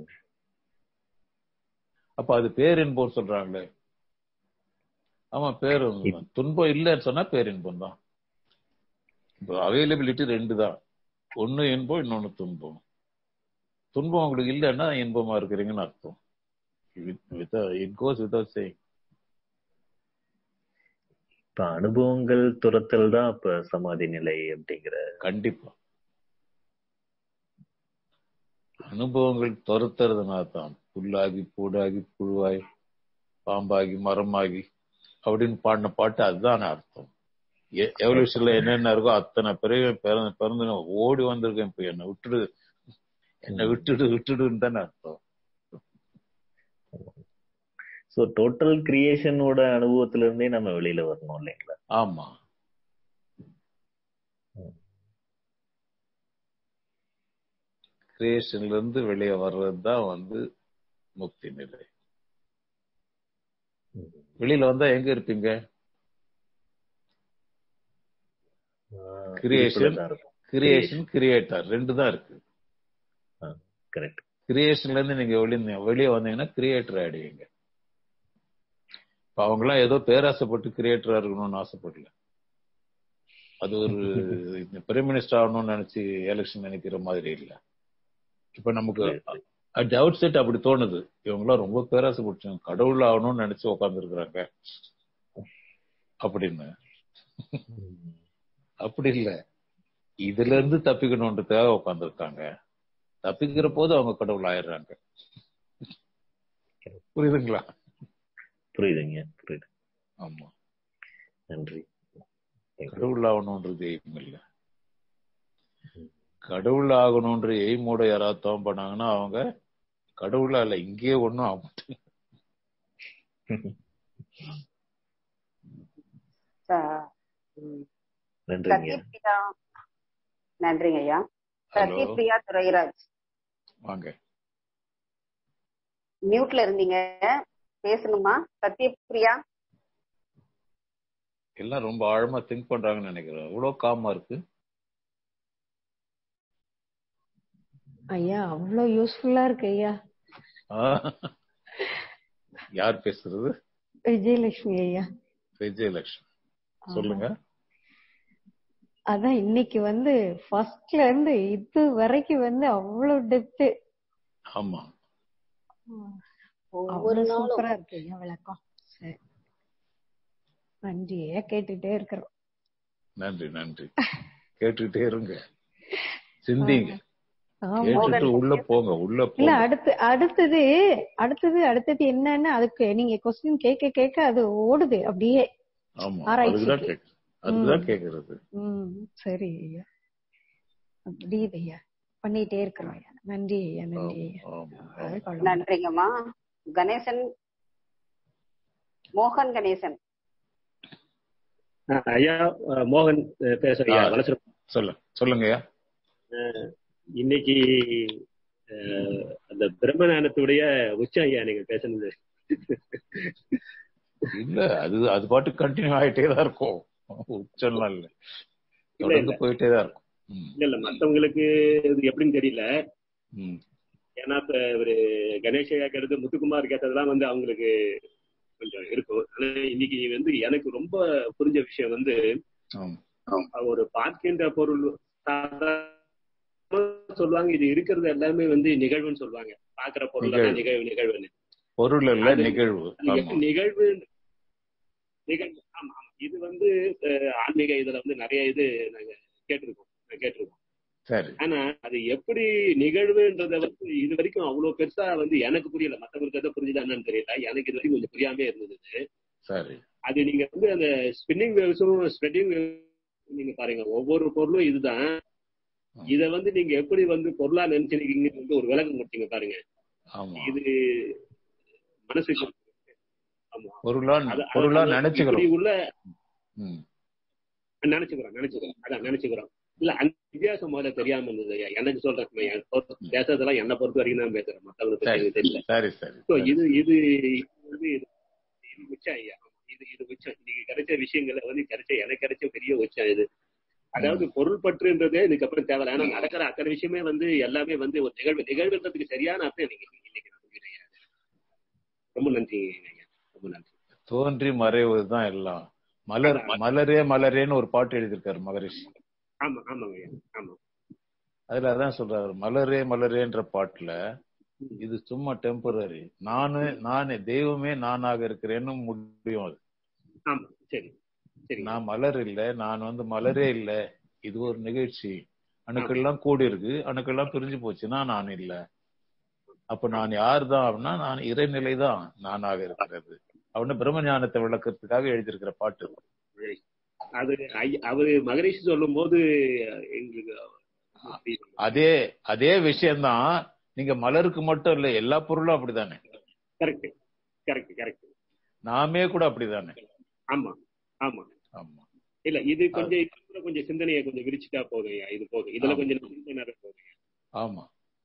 Speaker 1: அப்ப அது பேரின்பம் சொல்றாங்களே ஆமா பேரும் தான். துன்பம் இல்லைன்னு சொன்னா பேரின்பம் தான் இப்போ அவைலபிலிட்டி ரெண்டு தான் ஒன்னு இன்பம் இன்னொன்னு துன்பம் துன்பம் உங்களுக்கு இல்லைன்னா இன்பமா இருக்கிறீங்கன்னு அர்த்தம் இட் கோஸ் வித்வுட் சேயிங்
Speaker 9: இப்ப அனுபவங்கள் துரத்தல் தான் இப்ப சமாதி நிலை அப்படிங்கிற
Speaker 1: கண்டிப்பா அனுபவங்கள் துரத்துறதுனால தான் புல்லாகி பூடாகி புழுவாய் பாம்பாகி மரமாகி அப்படின்னு பாடின பாட்டு அதுதான் அர்த்தம் எவல்யூஷன்ல என்னென்ன இருக்கோ அத்தனை பிறகு பிறந்து பிறந்து நான் ஓடி வந்திருக்கேன் இப்ப என்னை விட்டுடு என்னை விட்டுடு விட்டுடுன்னு தானே அர்த்தம்
Speaker 9: சோ டோட்டல் கிரியேஷனோட அனுபவத்துல இருந்தே நம்ம வெளியில வரணும் இல்லைங்களா
Speaker 1: ஆமா கிரியேஷன்ல இருந்து வெளியே வர்றது தான் வந்து முக்தி நிலை வெளியில வந்தா எங்க இருப்பீங்க கிரியேஷன் கிரியேஷன் கிரியேட்டர் ரெண்டு தான் இருக்கு
Speaker 9: கரெக்ட்
Speaker 1: கிரியேஷன்ல இருந்து நீங்க வெளியே வெளியே வந்தீங்கன்னா கிரியேட்டர் ஆயிடுவீங்க இப்ப அவங்க எல்லாம் ஏதோ பேராசைப்பட்டு கிரியேட்டரா இருக்கணும்னு ஆசைப்படல அது ஒரு பிரைம் மினிஸ்டர் ஆகணும்னு நினைச்சு எலெக்ஷன் நினைக்கிற மாதிரி இல்ல இப்ப நமக்கு அட் அவுட் செட் அப்படி தோணுது இவங்கெல்லாம் ரொம்ப பேராசைப்பட்டு கடவுள் ஆகணும்னு நினைச்சு உட்கார்ந்து இருக்கிறாங்க அப்படின்னு அப்படி இல்ல இதுல இருந்து தப்பிக்கணும்ன்றதுக்காக உட்கார்ந்துருக்காங்க தப்பிக்கிற போது அவங்க கடவுள் ஆயிடுறாங்க புரியுதுங்களா
Speaker 9: புரியுதுங்க புரியுது
Speaker 1: ஆமா
Speaker 9: நன்றி
Speaker 1: கடவுள் ஆகணும்ன்றது எய்ம் இல்ல கடவுள் ஆகணும்ன்ற எய்மோட யாராவது தவம் பண்ணாங்கன்னா அவங்க கடவுளா இல்ல இங்கேயே ஒண்ணும் ஆக மாட்டாங்க
Speaker 9: நன்றிங்க
Speaker 4: சத்யபிரியா நன்றிங்க ஐயா சத்யபிரியா துரைராஜ்
Speaker 1: வாங்க
Speaker 4: மியூட்ல இருந்தீங்க பேசணுமா சத்யபிரியா
Speaker 1: எல்லாம் ரொம்ப ஆழமா திங்க் பண்றாங்கன்னு நினைக்கிறேன் இவ்வளவு காமா இருக்கு
Speaker 6: ஐயா அவ்வளவு யூஸ்ஃபுல்லா இருக்கு ஐயா
Speaker 1: யார் பேசுறது
Speaker 6: விஜயலட்சுமி ஐயா
Speaker 1: விஜயலட்சுமி சொல்லுங்க
Speaker 6: அதான் இன்னைக்கு வந்து ஃபர்ஸ்ட்ல இருந்து இது வரைக்கும் வந்து அவ்வளவு டெப்த்
Speaker 1: ஆமா
Speaker 4: ஒவ்வொரு நாளும்
Speaker 6: சூப்பரா இருக்கு ஐயா விளக்கம் சரி நன்றியா கேட்டுட்டே இருக்கிறோம்
Speaker 1: நன்றி நன்றி கேட்டுட்டே இருங்க சிந்திங்க
Speaker 6: ஆமா
Speaker 1: கேட்டுட்டு உள்ள போங்க உள்ள
Speaker 6: இல்ல
Speaker 1: போங்க
Speaker 6: அடுத்து அடுத்தது அடுத்தது அடுத்தது என்னன்னு அதுக்கு நீங்க கொஸ்டின் கேட்க கேட்க அது ஓடுது அப்படியே
Speaker 1: ஆமா அதுக்குதான்
Speaker 6: ஆராய்ச்சிக்கு
Speaker 1: கேக்கு அதுதான்
Speaker 6: ம்
Speaker 1: கேக்குறது
Speaker 6: ம் சரி ஐயா முடியுது ஐயா பண்ணிட்டே இருக்கிறோம் ஐயா நன்றி ஐயா நன்றி ஐயா
Speaker 1: ஆமா ஆமா
Speaker 6: வாழ்க வளமுடன்
Speaker 4: நன்றிங்கம்மா கணேசன் மோகன் கணேசன்
Speaker 10: ஆ, ஐயா அ, மோகன் அ, பேசுறேன் ஐயா
Speaker 1: ஆ,
Speaker 10: வளசரம்
Speaker 1: சொல்ல சொல்லுங்கய்யா
Speaker 10: இன்னைக்கு அ, அந்த பிரம்மஞானத்துடைய உச்சம் ஐயா நீங்க பேசுனது
Speaker 1: இல்ல அது அது பாட்டு கண்டினியூ ஆயிட்டே தான் இருக்கும் உச்சம்லாம் இல்ல
Speaker 10: இல்ல
Speaker 1: தொடர்ந்து
Speaker 10: இல்ல
Speaker 1: போயிட்டே தான் இருக்கும் ம்,
Speaker 10: இல்ல இல்ல மத்தவங்களுக்கு இது எப்படின்னு தெரியல
Speaker 1: ம்,
Speaker 10: ஏன்னா இப்ப இவரு கணேஷ் ஐயா கேட்டது முத்துக்குமார் கேட்டதெல்லாம் வந்து அவங்களுக்கு கொஞ்சம் இருக்கும் ஆனா இன்னைக்கு வந்து எனக்கு ரொம்ப புரிஞ்ச விஷயம் வந்து
Speaker 1: ஆமா.
Speaker 10: ஒரு பார்க்கின்ற பொருள் சாதாரணமா சொல்லுவாங்க இது இருக்கிறது எல்லாமே வந்து நிகழ்வுன்னு சொல்லுவாங்க பாக்குற பொருள் எல்லாம்
Speaker 1: நிகழ்வு
Speaker 10: நிகழ்வு நிகழ்வுன்னு
Speaker 1: பொருள் இல்ல
Speaker 10: அது
Speaker 1: நிகழ்வு
Speaker 10: அது
Speaker 1: ஆமா
Speaker 10: எப்படி நிகழ்வு நிகழ்வு ஆமா ஆமா இது வந்து அஹ், ஆன்மீக இதுல வந்து நிறைய இது நாங்க கேட்டிருக்கோம் நாங்க கேட்டிருக்கோம்
Speaker 1: சரி
Speaker 10: ஆனா அது எப்படி நிகழ்வுன்றத வந்து இது வரைக்கும் அவ்வளவு பெருசா வந்து எனக்கு புரியல மத்தவங்களுக்கு எதை புரிஞ்சுதா என்னன்னு தெரியல எனக்கு இது வரைக்கும் கொஞ்சம் புரியாமே இருந்தது
Speaker 1: சரி
Speaker 10: அது நீங்க வந்து அந்த ஸ்பின்னிங் வேவ்ஸும் ஸ்ப்ரெட்டிங் நீங்க பாருங்க ஒவ்வொரு பொருளும் இதுதான் இத வந்து நீங்க எப்படி வந்து பொருளா நினைச்சிருக்கீங்க வந்து ஒரு விளக்கம் கொடுத்தீங்க பாருங்க
Speaker 1: ஆமா
Speaker 10: இது மனசுக்கு ஆமா
Speaker 1: பொருளா
Speaker 10: அது- அது-
Speaker 1: பொருளா
Speaker 10: அது இப்படி
Speaker 1: நினைச்சுக்கிறோம்
Speaker 10: உள்ள
Speaker 1: ம்,
Speaker 10: நினைச்சுக்கிறோம் நினைச்சுக்கிறோம் அதான் நினைச்சுக்கிறோம் இல்ல அந்த வித்தியாசம் முதல்ல தெரியாம இருந்தது ஐயா. எனக்கு சொல்றேன் நான் என் பொறுத்த- பேசுறதெல்லாம் என்ன பொறுத்த வரைக்கும் தான் பேசுறேன் மத்தவங்க பத்தி
Speaker 1: சரி
Speaker 10: எனக்கு தெரியல
Speaker 1: சரி சரி
Speaker 10: So,
Speaker 1: சரி
Speaker 10: இது இது இது வந்து இது இது உச்சம் ஐயா இது இது உச்சம் இன்னைக்கு கிடைச்ச விஷயங்களை வந்து கிடைச்ச எனக்கு கிடைச்ச பெரிய உச்சம் இது அதாவது பொருள் பற்றுன்றதே இதுக்கப்புறம் தேவை ஏன்னா நடக்கிற அத்தனை விஷயமே வந்து எல்லாமே வந்து ஒரு நிகழ்வு நிகழ்வுன்றதுக்கு சரியான அர்த்தம் எனக்கு இன்னைக்கு நான் புரியுறேன் ஐயா. ரொம்ப நன்றி ஐயா ரொம்ப நன்றி
Speaker 1: தோன்றி மறைவதுதான் எல்லாம் மலர் மலரே மலரேன்னு ஒரு பாட்டு எழுதியிருக்காரு மகரிஷி
Speaker 10: ஆமா ஆமாங்க ஐயா ஆமா
Speaker 1: அதுல அதான் சொல்றாரு மலரே மலரேன்ற பாட்டுல இது சும்மா டெம்பரரி நானு நானே தெய்வமே நானாக இருக்கிறேன்னு முடியும் அது
Speaker 10: ஆமா சரி சரி
Speaker 1: நான் மலர் இல்ல நான் வந்து மலரே இல்ல இது ஒரு நிகழ்ச்சி அணுக்கெல்லாம் கூடி இருக்கு அணுக்கெல்லாம் பிரிஞ்சு போச்சுன்னா நான் இல்ல அப்ப நான் யார் தான் அப்படின்னா நான் இறைநிலை தான் நானாக இருக்கிறது அப்படின்னு பிரம்ம ஞானத்தை விளக்கறதுக்காக எழுதியிருக்கிற பாட்டு
Speaker 10: அது ஐ- அவரு மகரிஷி சொல்லும் போது எங்களுக்கு
Speaker 1: அதே அதே விஷயம்தான் நீங்க மலருக்கு மட்டும் இல்ல எல்லா பொருளும் அப்படிதானே
Speaker 10: கரெக்ட் கரெக்ட் கரெக்ட்
Speaker 1: நாமே கூட அப்படிதானே
Speaker 10: ஆமா ஆமா
Speaker 1: ஆமா
Speaker 10: இல்ல இது கொஞ்சம் இது கூட கொஞ்சம் சிந்தனையை கொஞ்சம் விரிச்சுட்டா போதும் ஐயா இது போதும் இதுல
Speaker 1: ஆமா.
Speaker 10: கொஞ்சம் சிந்தனை போதும் ஐயா.
Speaker 1: ஆமா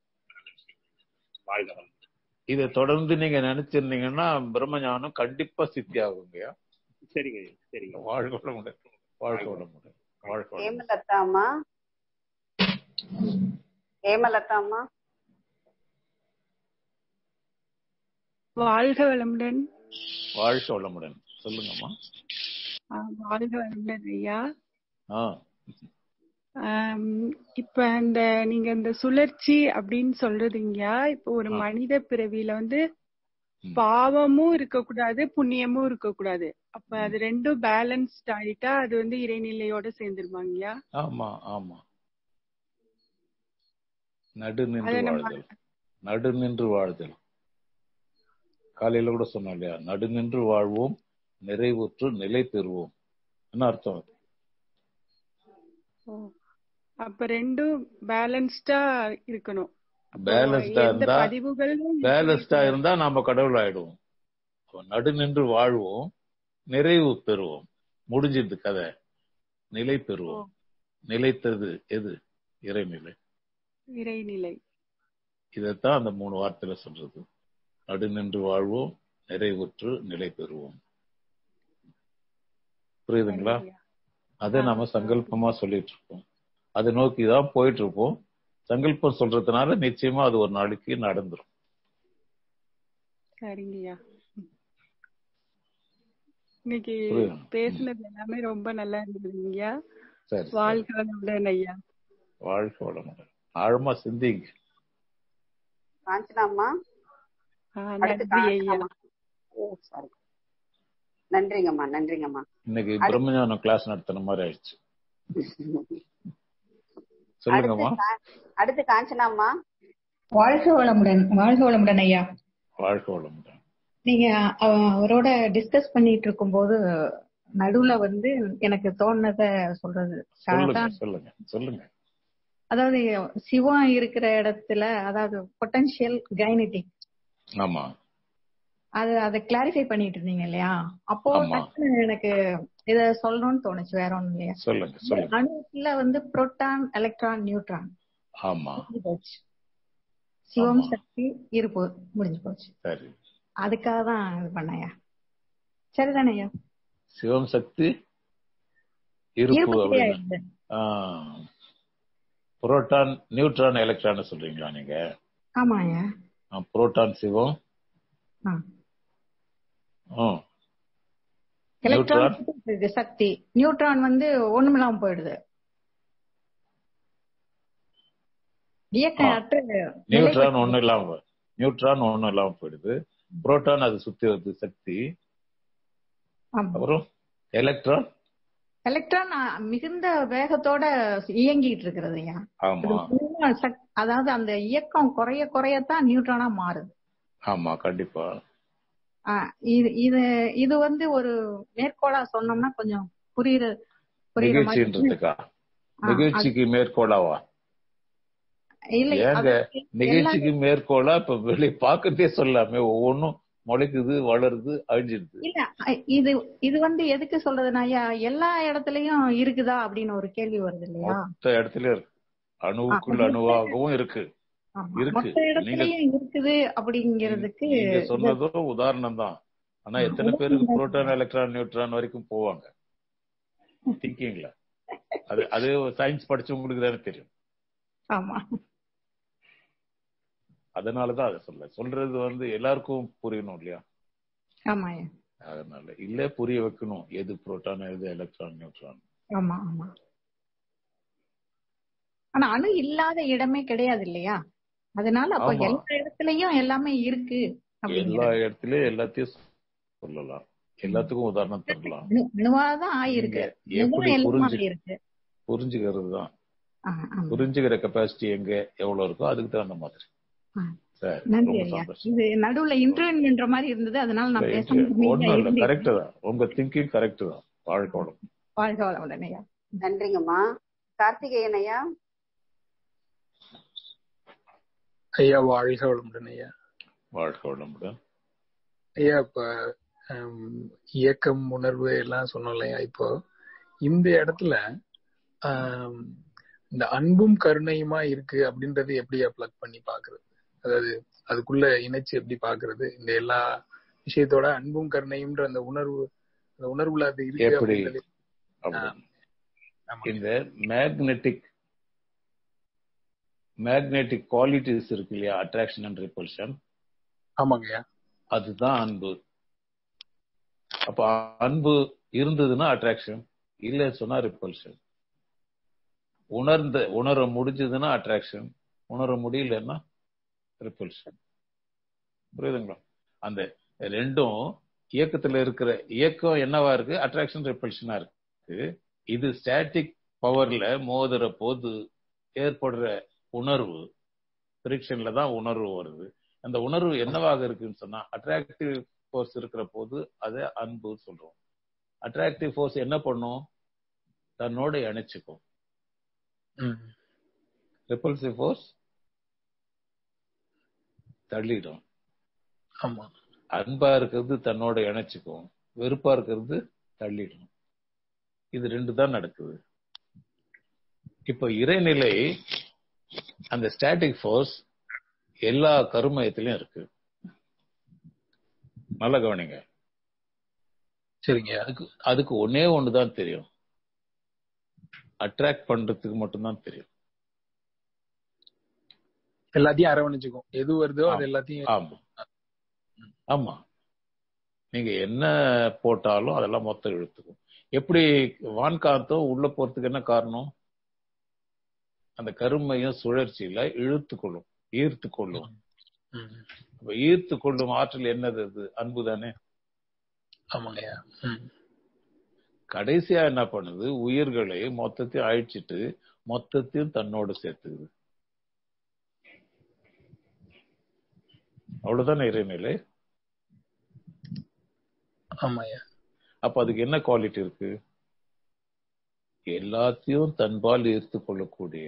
Speaker 10: வாழ்க வளம்
Speaker 1: இதை தொடர்ந்து நீங்க நினைச்சிருந்தீங்கன்னா பிரம்ம ஞானம் கண்டிப்பா சித்தி ஆகுங்கய்யா
Speaker 10: சரிங்க ஐயா, சரிங்க
Speaker 1: வாழ்க வளமுடன் வாழ்க வளமுடன் வாழ்க வளமுடன்
Speaker 4: ஹேமலதா அம்மா ஹேமலதா அம்மா
Speaker 11: வாழ்க வளமுடன்
Speaker 1: வாழ்க வளமுடன் சொல்லுங்கம்மா
Speaker 11: ஆ, வாழ்க வளமுடன் ஐயா
Speaker 1: ஆ
Speaker 11: ஆம், இப்ப இந்த நீங்க இந்த சுழற்சி அப்படின்னு சொல்றதுங்கயா இப்ப ஒரு
Speaker 1: ஆ.
Speaker 11: மனித பிறவியில வந்து
Speaker 1: ம்.
Speaker 11: பாவமும் இருக்கக்கூடாது புண்ணியமும் இருக்கக்கூடாது அப்ப அது ரெண்டும் பேலன்ஸ்ட் ஆயிட்டா அது வந்து இறைநிலையோட சேர்ந்துருவாங்கயா
Speaker 1: ஆமா ஆமா நடு நின்று
Speaker 11: அத நம்ம
Speaker 1: வாழ்தல் நடு நின்று வாழ்தல் காலையில கூட சொன்னோம் இல்லையா நடு நின்று வாழ்வோம் நிறைவுற்று நிலை பெறுவோம் என்ன அர்த்தம் அது?
Speaker 11: ஓ. அப்ப ரெண்டும் பேலன்ஸ்டா இருக்கணும் அப்போ
Speaker 1: பேலன்ஸ்டா
Speaker 11: எந்த
Speaker 1: இருந்தா
Speaker 11: பதிவுகளும்
Speaker 1: பேலன்ஸ்டா இருந்தா நாம கடவுள் ஆயிடுவோம் அப்ப நடு நின்று வாழ்வோம் நிறைவு பெறுவோம் முடிஞ்சது கதை நிலை பெறுவோம் நிலைத்தது எது இறைநிலை
Speaker 11: இறைநிலை
Speaker 1: இதைத்தான் அந்த மூணு வார்த்தையில சொல்றது நடு நின்று வாழ்வோம் நிறைவுற்று நிலை பெறுவோம் புரியுதுங்களா
Speaker 11: சரிங்கய்யா.
Speaker 1: அதை நாம சங்கல்பமா சொல்லிட்டு இருப்போம் அதை நோக்கி தான் போயிட்டு இருப்போம் சங்கல்பம் சொல்றதுனால நிச்சயமா அது ஒரு நாளைக்கு நடந்துரும்
Speaker 11: சரிங்கய்யா இன்னைக்கு
Speaker 1: புரியுது.
Speaker 11: பேசுனது எல்லாமே ரொம்ப நல்லா இருந்ததுங்கய்யா
Speaker 1: சரி சரி.
Speaker 11: வாழ்க வளமுடன் ஐயா
Speaker 1: வாழ்க வளமுடன் ஆழமா சிந்திங்க
Speaker 4: காஞ்சனா அம்மா
Speaker 11: ஆ,
Speaker 4: அடுத்து
Speaker 11: நன்றி ஐயா
Speaker 4: காஞ்சனா அம்மா ஓ சாரி நன்றிங்கம்மா நன்றிங்கம்மா
Speaker 1: இன்னைக்கு பிரம்மஞானம் கிளாஸ் நடத்தின மாதிரி ஆயிடுச்சு
Speaker 4: அடுத்து
Speaker 1: சொல்லுங்கம்மா
Speaker 4: கா- அடுத்து காஞ்சனாம்மா
Speaker 12: வாழ்க வளமுடன் வாழ்க வளமுடன் ஐயா
Speaker 1: வாழ்க்கை வளமுடன்
Speaker 12: நீங்க அஹ், அவரோட டிஸ்கஸ் பண்ணிட்டு இருக்கும்போது நடுவுல வந்து எனக்கு தோணுனத சொல்றது
Speaker 1: சொல்லுங்க
Speaker 12: அதான்
Speaker 1: சொல்லுங்க சொல்லுங்க
Speaker 12: அதாவது சிவம் இருக்கிற இடத்துல அதாவது பொட்டன்ஷியல் கைனடிக்
Speaker 1: ஆமா
Speaker 12: அது அதை கிளாரிஃபை பண்ணிட்டு இருந்தீங்க இல்லையா அப்போ
Speaker 1: ஆமா.
Speaker 12: டக்குனு எனக்கு இத சொல்லணும்னு தோணுச்சு வேற ஒண்ணும் இல்லையா
Speaker 1: சொல்லுங்க சொல்லுங்க
Speaker 12: அணுக்குள்ள வந்து புரோட்டான் எலக்ட்ரான் நியூட்ரான்
Speaker 1: ஆமா
Speaker 12: முடிஞ்சு போச்சு சிவம்
Speaker 1: ஆமா.
Speaker 12: சக்தி இருப்பு முடிஞ்சு போச்சு
Speaker 1: சரி
Speaker 12: அதுக்காக தான் இது பண்ணையா சரிதானே ஐயா
Speaker 1: சிவம் சக்தி இருப்பு
Speaker 12: இருப்பு
Speaker 1: அப்படின்னு
Speaker 12: கிடையாது
Speaker 1: புரோட்டான் நியூட்ரான் எலக்ட்ரான் சொல்றீங்களா நீங்க
Speaker 12: ஆமா ஐயா
Speaker 1: புரோட்டான் சிவம்
Speaker 12: ஆ.
Speaker 1: ம்.
Speaker 12: எலக்ட்ரான்
Speaker 1: நியூட்ரான்
Speaker 12: இருக்கு சக்தி நியூட்ரான் வந்து ஒண்ணுமில்லாம போயிடுது இயக்கம் அற்ற
Speaker 1: நியூட்ரான் ஒண்ணு இல்லாம போ- நியூட்ரான் ஒண்ணு இல்லாம போயிடுது புரோட்டான் அது சுத்தி வருது சக்தி
Speaker 12: ஆமா.
Speaker 1: அப்புறம் எலக்ட்ரான்
Speaker 12: எலக்ட்ரான் அ, மிகுந்த வேகத்தோட இயங்கிட்டு இருக்கிறது ஐயா
Speaker 1: ஆமா
Speaker 12: அது full-ஆ சக்- அதாவது அந்த இயக்கம் குறைய குறையத்தான் நியூட்ரானா மாறுது
Speaker 1: ஆமா கண்டிப்பா
Speaker 12: ஆ, இது இது இது வந்து ஒரு மேற்கோளா சொன்னோம்னா கொஞ்சம் புரியுற புரியுற மாதிரி
Speaker 1: நிகழ்ச்சின்றதுக்கா
Speaker 12: ஆ,
Speaker 1: நிகழ்ச்சிக்கு மேற்கோளாவா
Speaker 12: இல்ல
Speaker 1: ஏங்க
Speaker 12: அது எல்லா
Speaker 1: நிகழ்ச்சிக்கு மேற்கோளா இப்ப வெளியே பார்க்கத்தே சொல்லாமே ஒவ்வொன்றும் முளைக்குது வளருது அழிஞ்சிடுது
Speaker 12: இல்ல அ, இது இது வந்து எதுக்கு சொல்றதுன்னா ஐயா எல்லா இடத்துலயும் இருக்குதா அப்படின்னு ஒரு கேள்வி வருது இல்லையா
Speaker 1: மொத்த இடத்துல இருக்கு அணுவுக்குள்
Speaker 12: மொத்த
Speaker 1: அணுவாகவும் இருக்கு
Speaker 12: ஆமா.
Speaker 1: இருக்கு
Speaker 12: மொத்த
Speaker 1: நீங்க
Speaker 12: இடத்துலயும் இருக்குது அப்படிங்கிறதுக்கு
Speaker 1: நீங்க
Speaker 12: இது-
Speaker 1: சொன்னதும் உதாரணம் தான் ஆனா
Speaker 12: ஆ,
Speaker 1: எத்தனை பேருக்கு
Speaker 12: உதாரணம்
Speaker 1: புரோட்டான் எலக்ட்ரான் நியூட்ரான் வரைக்கும் போவாங்க திங்கிங்ல அது அது சயின்ஸ் படிச்சவங்களுக்கு தானே தெரியும்
Speaker 12: ஆமா
Speaker 1: அதனாலதான் அதை சொல்ல சொல்றது வந்து எல்லாருக்கும் புரியணும் இல்லையா
Speaker 12: ஆமா ஐயா
Speaker 1: அதனால இல்ல புரிய வைக்கணும் எது புரோட்டான் எது எலக்ட்ரான் நியூட்ரான்
Speaker 12: ஆமா ஆமா ஆனா அணு இல்லாத இடமே கிடையாது இல்லையா அதனால அப்ப
Speaker 1: ஆமா.
Speaker 12: எல்லா இடத்துலயும் எல்லாமே இருக்கு
Speaker 1: எல்லா
Speaker 12: அப்படிங்கிற
Speaker 1: இடத்துலயும் எல்லாத்தையும் சொல்லலாம் எல்லாத்துக்கும் உதாரணம் தரலாம்
Speaker 12: அணு அணுவாதான் ஆயிருக்கு
Speaker 1: நீங்க எப்படி
Speaker 12: அணுதான் எல்லாம்
Speaker 1: புரிஞ்சு
Speaker 12: ஆயிருக்கு
Speaker 1: புரிஞ்சுக்கிறது தான்
Speaker 12: ஆ, ஆமா.
Speaker 1: புரிஞ்சுக்கிற கெப்பாசிட்டி எங்க எவ்வளவு இருக்கோ அதுக்கு தகுந்த மாதிரி
Speaker 12: ஆ.
Speaker 1: சரி
Speaker 12: நன்றி
Speaker 1: ரொம்ப
Speaker 12: ஐயா
Speaker 1: சந்தோஷம்
Speaker 12: இது நடுவுல இன்டர்வியூ பண்ற மாதிரி இருந்தது அதனால நான்
Speaker 1: சரி,
Speaker 12: பேசாம
Speaker 1: ஒண்ணும் இல்ல
Speaker 12: இருந்தேன்.
Speaker 1: கரெக்ட் தான் உங்க திங்கிங் கரெக்ட் தான் வாழ்க்கை வளம்
Speaker 12: வாழ்க வளமுடன் ஐயா
Speaker 4: நன்றிங்கம்மா கார்த்திகேயன் ஐயா
Speaker 3: ஐயா வாழ்க வளமுடன் ஐயா
Speaker 1: வாழ்க்கை வளமுடன்
Speaker 3: ஐயா இப்ப ஹம், இயக்கம் உணர்வு எல்லாம் சொன்னோம் இல்லையா இப்போ இந்த இடத்துல ஆம், இந்த அன்பும் கருணையுமா இருக்கு அப்படின்றது எப்படி பிளக் பண்ணி பாக்குறது அதாவது அதுக்குள்ள இணைச்சு எப்படி பாக்குறது இந்த எல்லா விஷயத்தோட அன்பும் கருணையும்ன்ற அந்த உணர்வு அந்த உணர்வுல அது இருக்கு
Speaker 1: எப்படி
Speaker 3: அப்படின்றது
Speaker 1: அப்படி இந்த மேக்னெட்டிக் மேக்னெட்டிக் குவாலிட்டிஸ் இருக்கு இல்லையா அட்ராக்ஷன் அண்ட் ரிப்பல்ஷன்
Speaker 3: ஆமாங்கய்யா
Speaker 1: அதுதான் அன்பு அப்ப அன்பு இருந்ததுன்னா அட்ராக்ஷன் இல்ல சொன்னா ரிப்பல்ஷன் உணர்ந்த உணர முடிஞ்சதுன்னா அட்ராக்ஷன் உணர முடியலன்னா ரிப்பல்ஷன் புரியுதுங்களா அந்த ரெண்டும் இயக்கத்துல இருக்கிற இயக்கம் என்னவா இருக்கு அட்ராக்ஷன் ரிப்பல்ஷனா இருக்கு இது ஸ்டாட்டிக் பவர்ல மோதுற போது ஏற்படுற உணர்வு ஃபிரிக்ஷன்ல தான் உணர்வு வருது அந்த உணர்வு என்னவாக இருக்குன்னு சொன்னா அட்ராக்டிவ் ஃபோர்ஸ் இருக்கிற போது அதை அன்பு சொல்றோம் அட்ராக்டிவ் ஃபோர்ஸ் என்ன பண்ணும் தன்னோட இணைச்சுக்கும் ரிப்பல்சிவ் ஃபோர்ஸ் தள்ளிடும்
Speaker 3: ஆமா
Speaker 1: அன்பா இருக்கிறது தன்னோட இணைச்சுக்கும் வெறுப்பா இருக்கிறது தள்ளிடும் இது ரெண்டு தான் நடக்குது இப்ப இறைநிலை அந்த ஸ்டாட்டிக் ஃபோர்ஸ் எல்லா கருமயத்திலயும் இருக்கு நல்ல கவனிங்க
Speaker 3: சரிங்க
Speaker 1: அதுக்கு அதுக்கு ஒன்னே ஒண்ணுதான் தெரியும் அட்ராக்ட் பண்றதுக்கு மட்டும்தான் தெரியும்
Speaker 3: எல்லாத்தையும் அரவணைச்சுக்கும் எது வருதோ அது
Speaker 1: ஆமா.
Speaker 3: எல்லாத்தையும்
Speaker 1: ஆமா ஆமா நீங்க என்ன போட்டாலும் அதெல்லாம் மொத்தம் இழுத்துக்கும் எப்படி வான்காந்தம் உள்ள போறதுக்கு என்ன காரணம் அந்த கருமையும் சுழற்சியில இழுத்து கொள்ளும் ஈர்த்து கொள்ளும்
Speaker 3: ம்.
Speaker 1: அப்ப ஈர்த்து கொள்ளும் ஆற்றல் என்னது அது அன்பு தானே
Speaker 3: ஆமாங்கய்யா ம்.
Speaker 1: கடைசியா என்ன பண்ணுது உயிர்களை மொத்தத்தையும் அழிச்சிட்டு மொத்தத்தையும் தன்னோடு சேர்த்துக்குது அவ்வளவுதானே இறைநிலை
Speaker 3: ஆமாய்யா
Speaker 1: அப்ப அதுக்கு என்ன குவாலிட்டி இருக்கு எல்லாத்தையும் தன்பால் ஈர்த்து கொள்ளக்கூடிய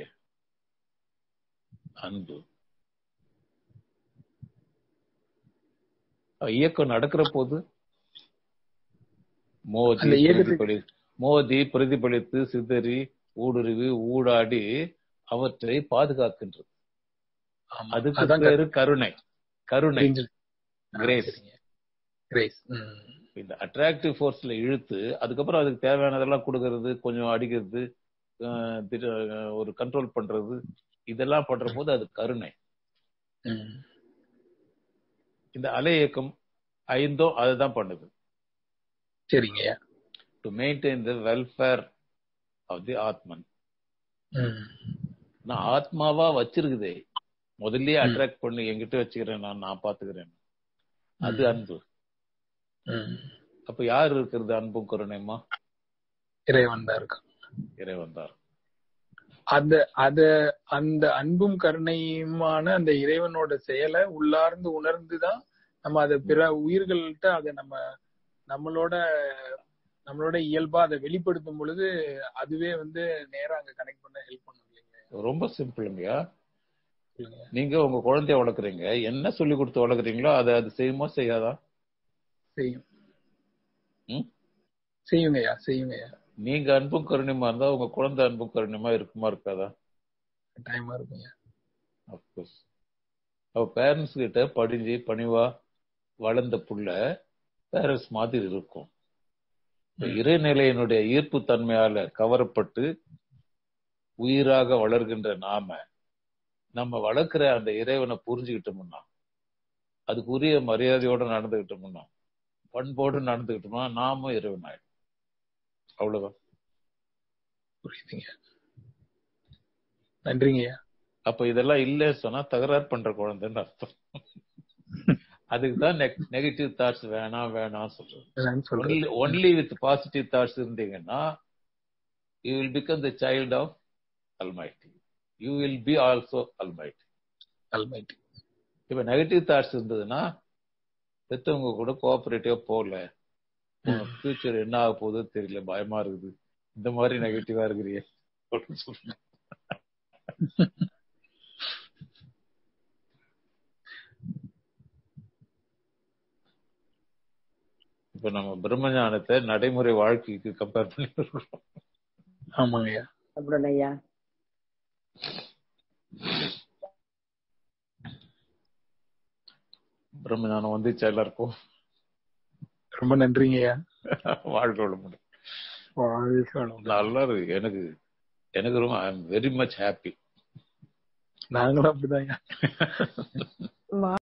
Speaker 1: அன்பு இயக்கம் நடக்கிற போது மோதி
Speaker 3: அந்த இயக்கத்துக்கு
Speaker 1: பிரதிபலி மோதி பிரதிபலித்து சிதறி ஊடுருவி ஊடாடி அவற்றை பாதுகாக்கின்றது
Speaker 3: ஆமா
Speaker 1: அதுக்கு
Speaker 3: அதான்
Speaker 1: பேரு கருணை கருணை
Speaker 3: புரிஞ்சது ஆ,
Speaker 1: கிரேஸ்
Speaker 3: சரிங்க கிரேஸ்
Speaker 1: இந்த அட்ராக்டிவ் ஃபோர்ஸ்ல இழுத்து அதுக்கப்புறம் அதுக்கு தேவையானதெல்லாம் கொடுக்கறது கொஞ்சம் அடிக்கிறது அஹ் திரு- அஹ் ஒரு கண்ட்ரோல் பண்றது இதெல்லாம் பண்ற போது அது கருணை இந்த அலை இயக்கம் ஐந்தும் அதுதான் பண்ணுது
Speaker 3: சரிங்கய்யா
Speaker 1: to maintain the welfare of the ஆத்மன்
Speaker 3: ம்.
Speaker 1: நான் ஆத்மாவா வச்சிருக்குதே முதல்லயே
Speaker 3: ம்.
Speaker 1: அட்ராக்ட் பண்ணி என்கிட்ட வச்சுக்கிறேன் நான் நான் பாத்துக்கிறேன் அது
Speaker 3: ம்.
Speaker 1: அன்பு
Speaker 3: ம்.
Speaker 1: அப்ப யார் இருக்கிறது அன்பும் கருணையுமா
Speaker 3: இறைவன் தான் இருக்கான்
Speaker 1: இறைவன் தான்
Speaker 3: அந்த அத அந்த அன்பும் கருணையுமான அந்த இறைவனோட செயலை உள்ளார்ந்து உணர்ந்துதான் நம்ம அதை பிற உயிர்கள்ட்ட அதை நம்ம நம்மளோட நம்மளோட இயல்பா அதை வெளிப்படுத்தும் பொழுது அதுவே வந்து நேரா அங்க கனெக்ட் பண்ண ஹெல்ப் பண்ணும் இல்லைங்க
Speaker 1: ரொம்ப சிம்பிளுங்கய்யா
Speaker 3: சொல்லுங்க
Speaker 1: நீங்க உங்க குழந்தைய வளர்க்குறீங்க என்ன சொல்லி கொடுத்து வளர்க்குறீங்களோ அதை அது செய்யுமா செய்யாதா
Speaker 3: செய்யும்
Speaker 1: ம்?
Speaker 3: செய்யுங்கய்யா செய்யுங்கய்யா
Speaker 1: நீங்க அன்பும் கருணையுமா இருந்தா உங்க குழந்தை அன்பும் கருணையுமா இருக்குமா இருக்காதா
Speaker 3: டைமா இருக்குங்க
Speaker 1: அப்கோர்ஸ் அவ பேரண்ட்ஸ் கிட்ட படிஞ்சு பணிவா வளர்ந்த புள்ள பேரண்ட்ஸ் மாதிரி இருக்கும் இப்ப இறைநிலையினுடைய ஈர்ப்பு தன்மையால கவரப்பட்டு உயிராக வளர்கின்ற நாம நம்ம வளர்க்கிற அந்த இறைவனை புரிஞ்சுக்கிட்டோம்னா அதுக்கு உரிய மரியாதையோட நடந்துகிட்டோம்னா பண்போடு நடந்துகிட்டோம்னா நாமும் இறைவன் ஆயிடும் அவ்வளவுதான்
Speaker 3: புரியுதுங்க நன்றிங்கய்யா
Speaker 1: அப்ப இதெல்லாம் இல்லைன்னு சொன்னா தகராறு பண்ற குழந்தைன்னு அர்த்தம் அதுக்கு தான் நெகட்டிவ் தாட்ஸ் வேணாம் வேணாம் சொல்றது
Speaker 3: என்னன்னு சொல்றது
Speaker 1: only only with positive thoughts இருந்தீங்கன்னா you will become the child of almighty you will be also almighty
Speaker 3: almighty
Speaker 1: இப்ப நெகட்டிவ் தாட்ஸ் இருந்ததுன்னா பெத்தவங்க கூட கோஆபரேட்டிவா போகல ஃபியூச்சர் என்ன ஆக போகுதோ தெரியல பயமா இருக்குது இந்த மாதிரி நெகட்டிவா இருக்கிறியே அப்படின்னு சொல்லுங்க இப்ப நம்ம பிரம்மஞானத்தை நடைமுறை வாழ்க்கைக்கு கம்பேர் பண்ணி இருக்கோம்
Speaker 3: ஆமாங்கய்யா
Speaker 13: அப்படின் ஐயா
Speaker 1: பிரம்மஞானம் வந்துச்சா எல்லாருக்கும்
Speaker 3: ரொம்ப நன்றிங்கய்யா
Speaker 1: வாழ்க்கை வளமுடன்
Speaker 3: வாழ்க வளமுடன்.
Speaker 1: நல்லா இருக்கு எனக்கு எனக்கு ரொம்ப I am very much happy
Speaker 3: நாங்களும் அப்படிதான்
Speaker 6: வா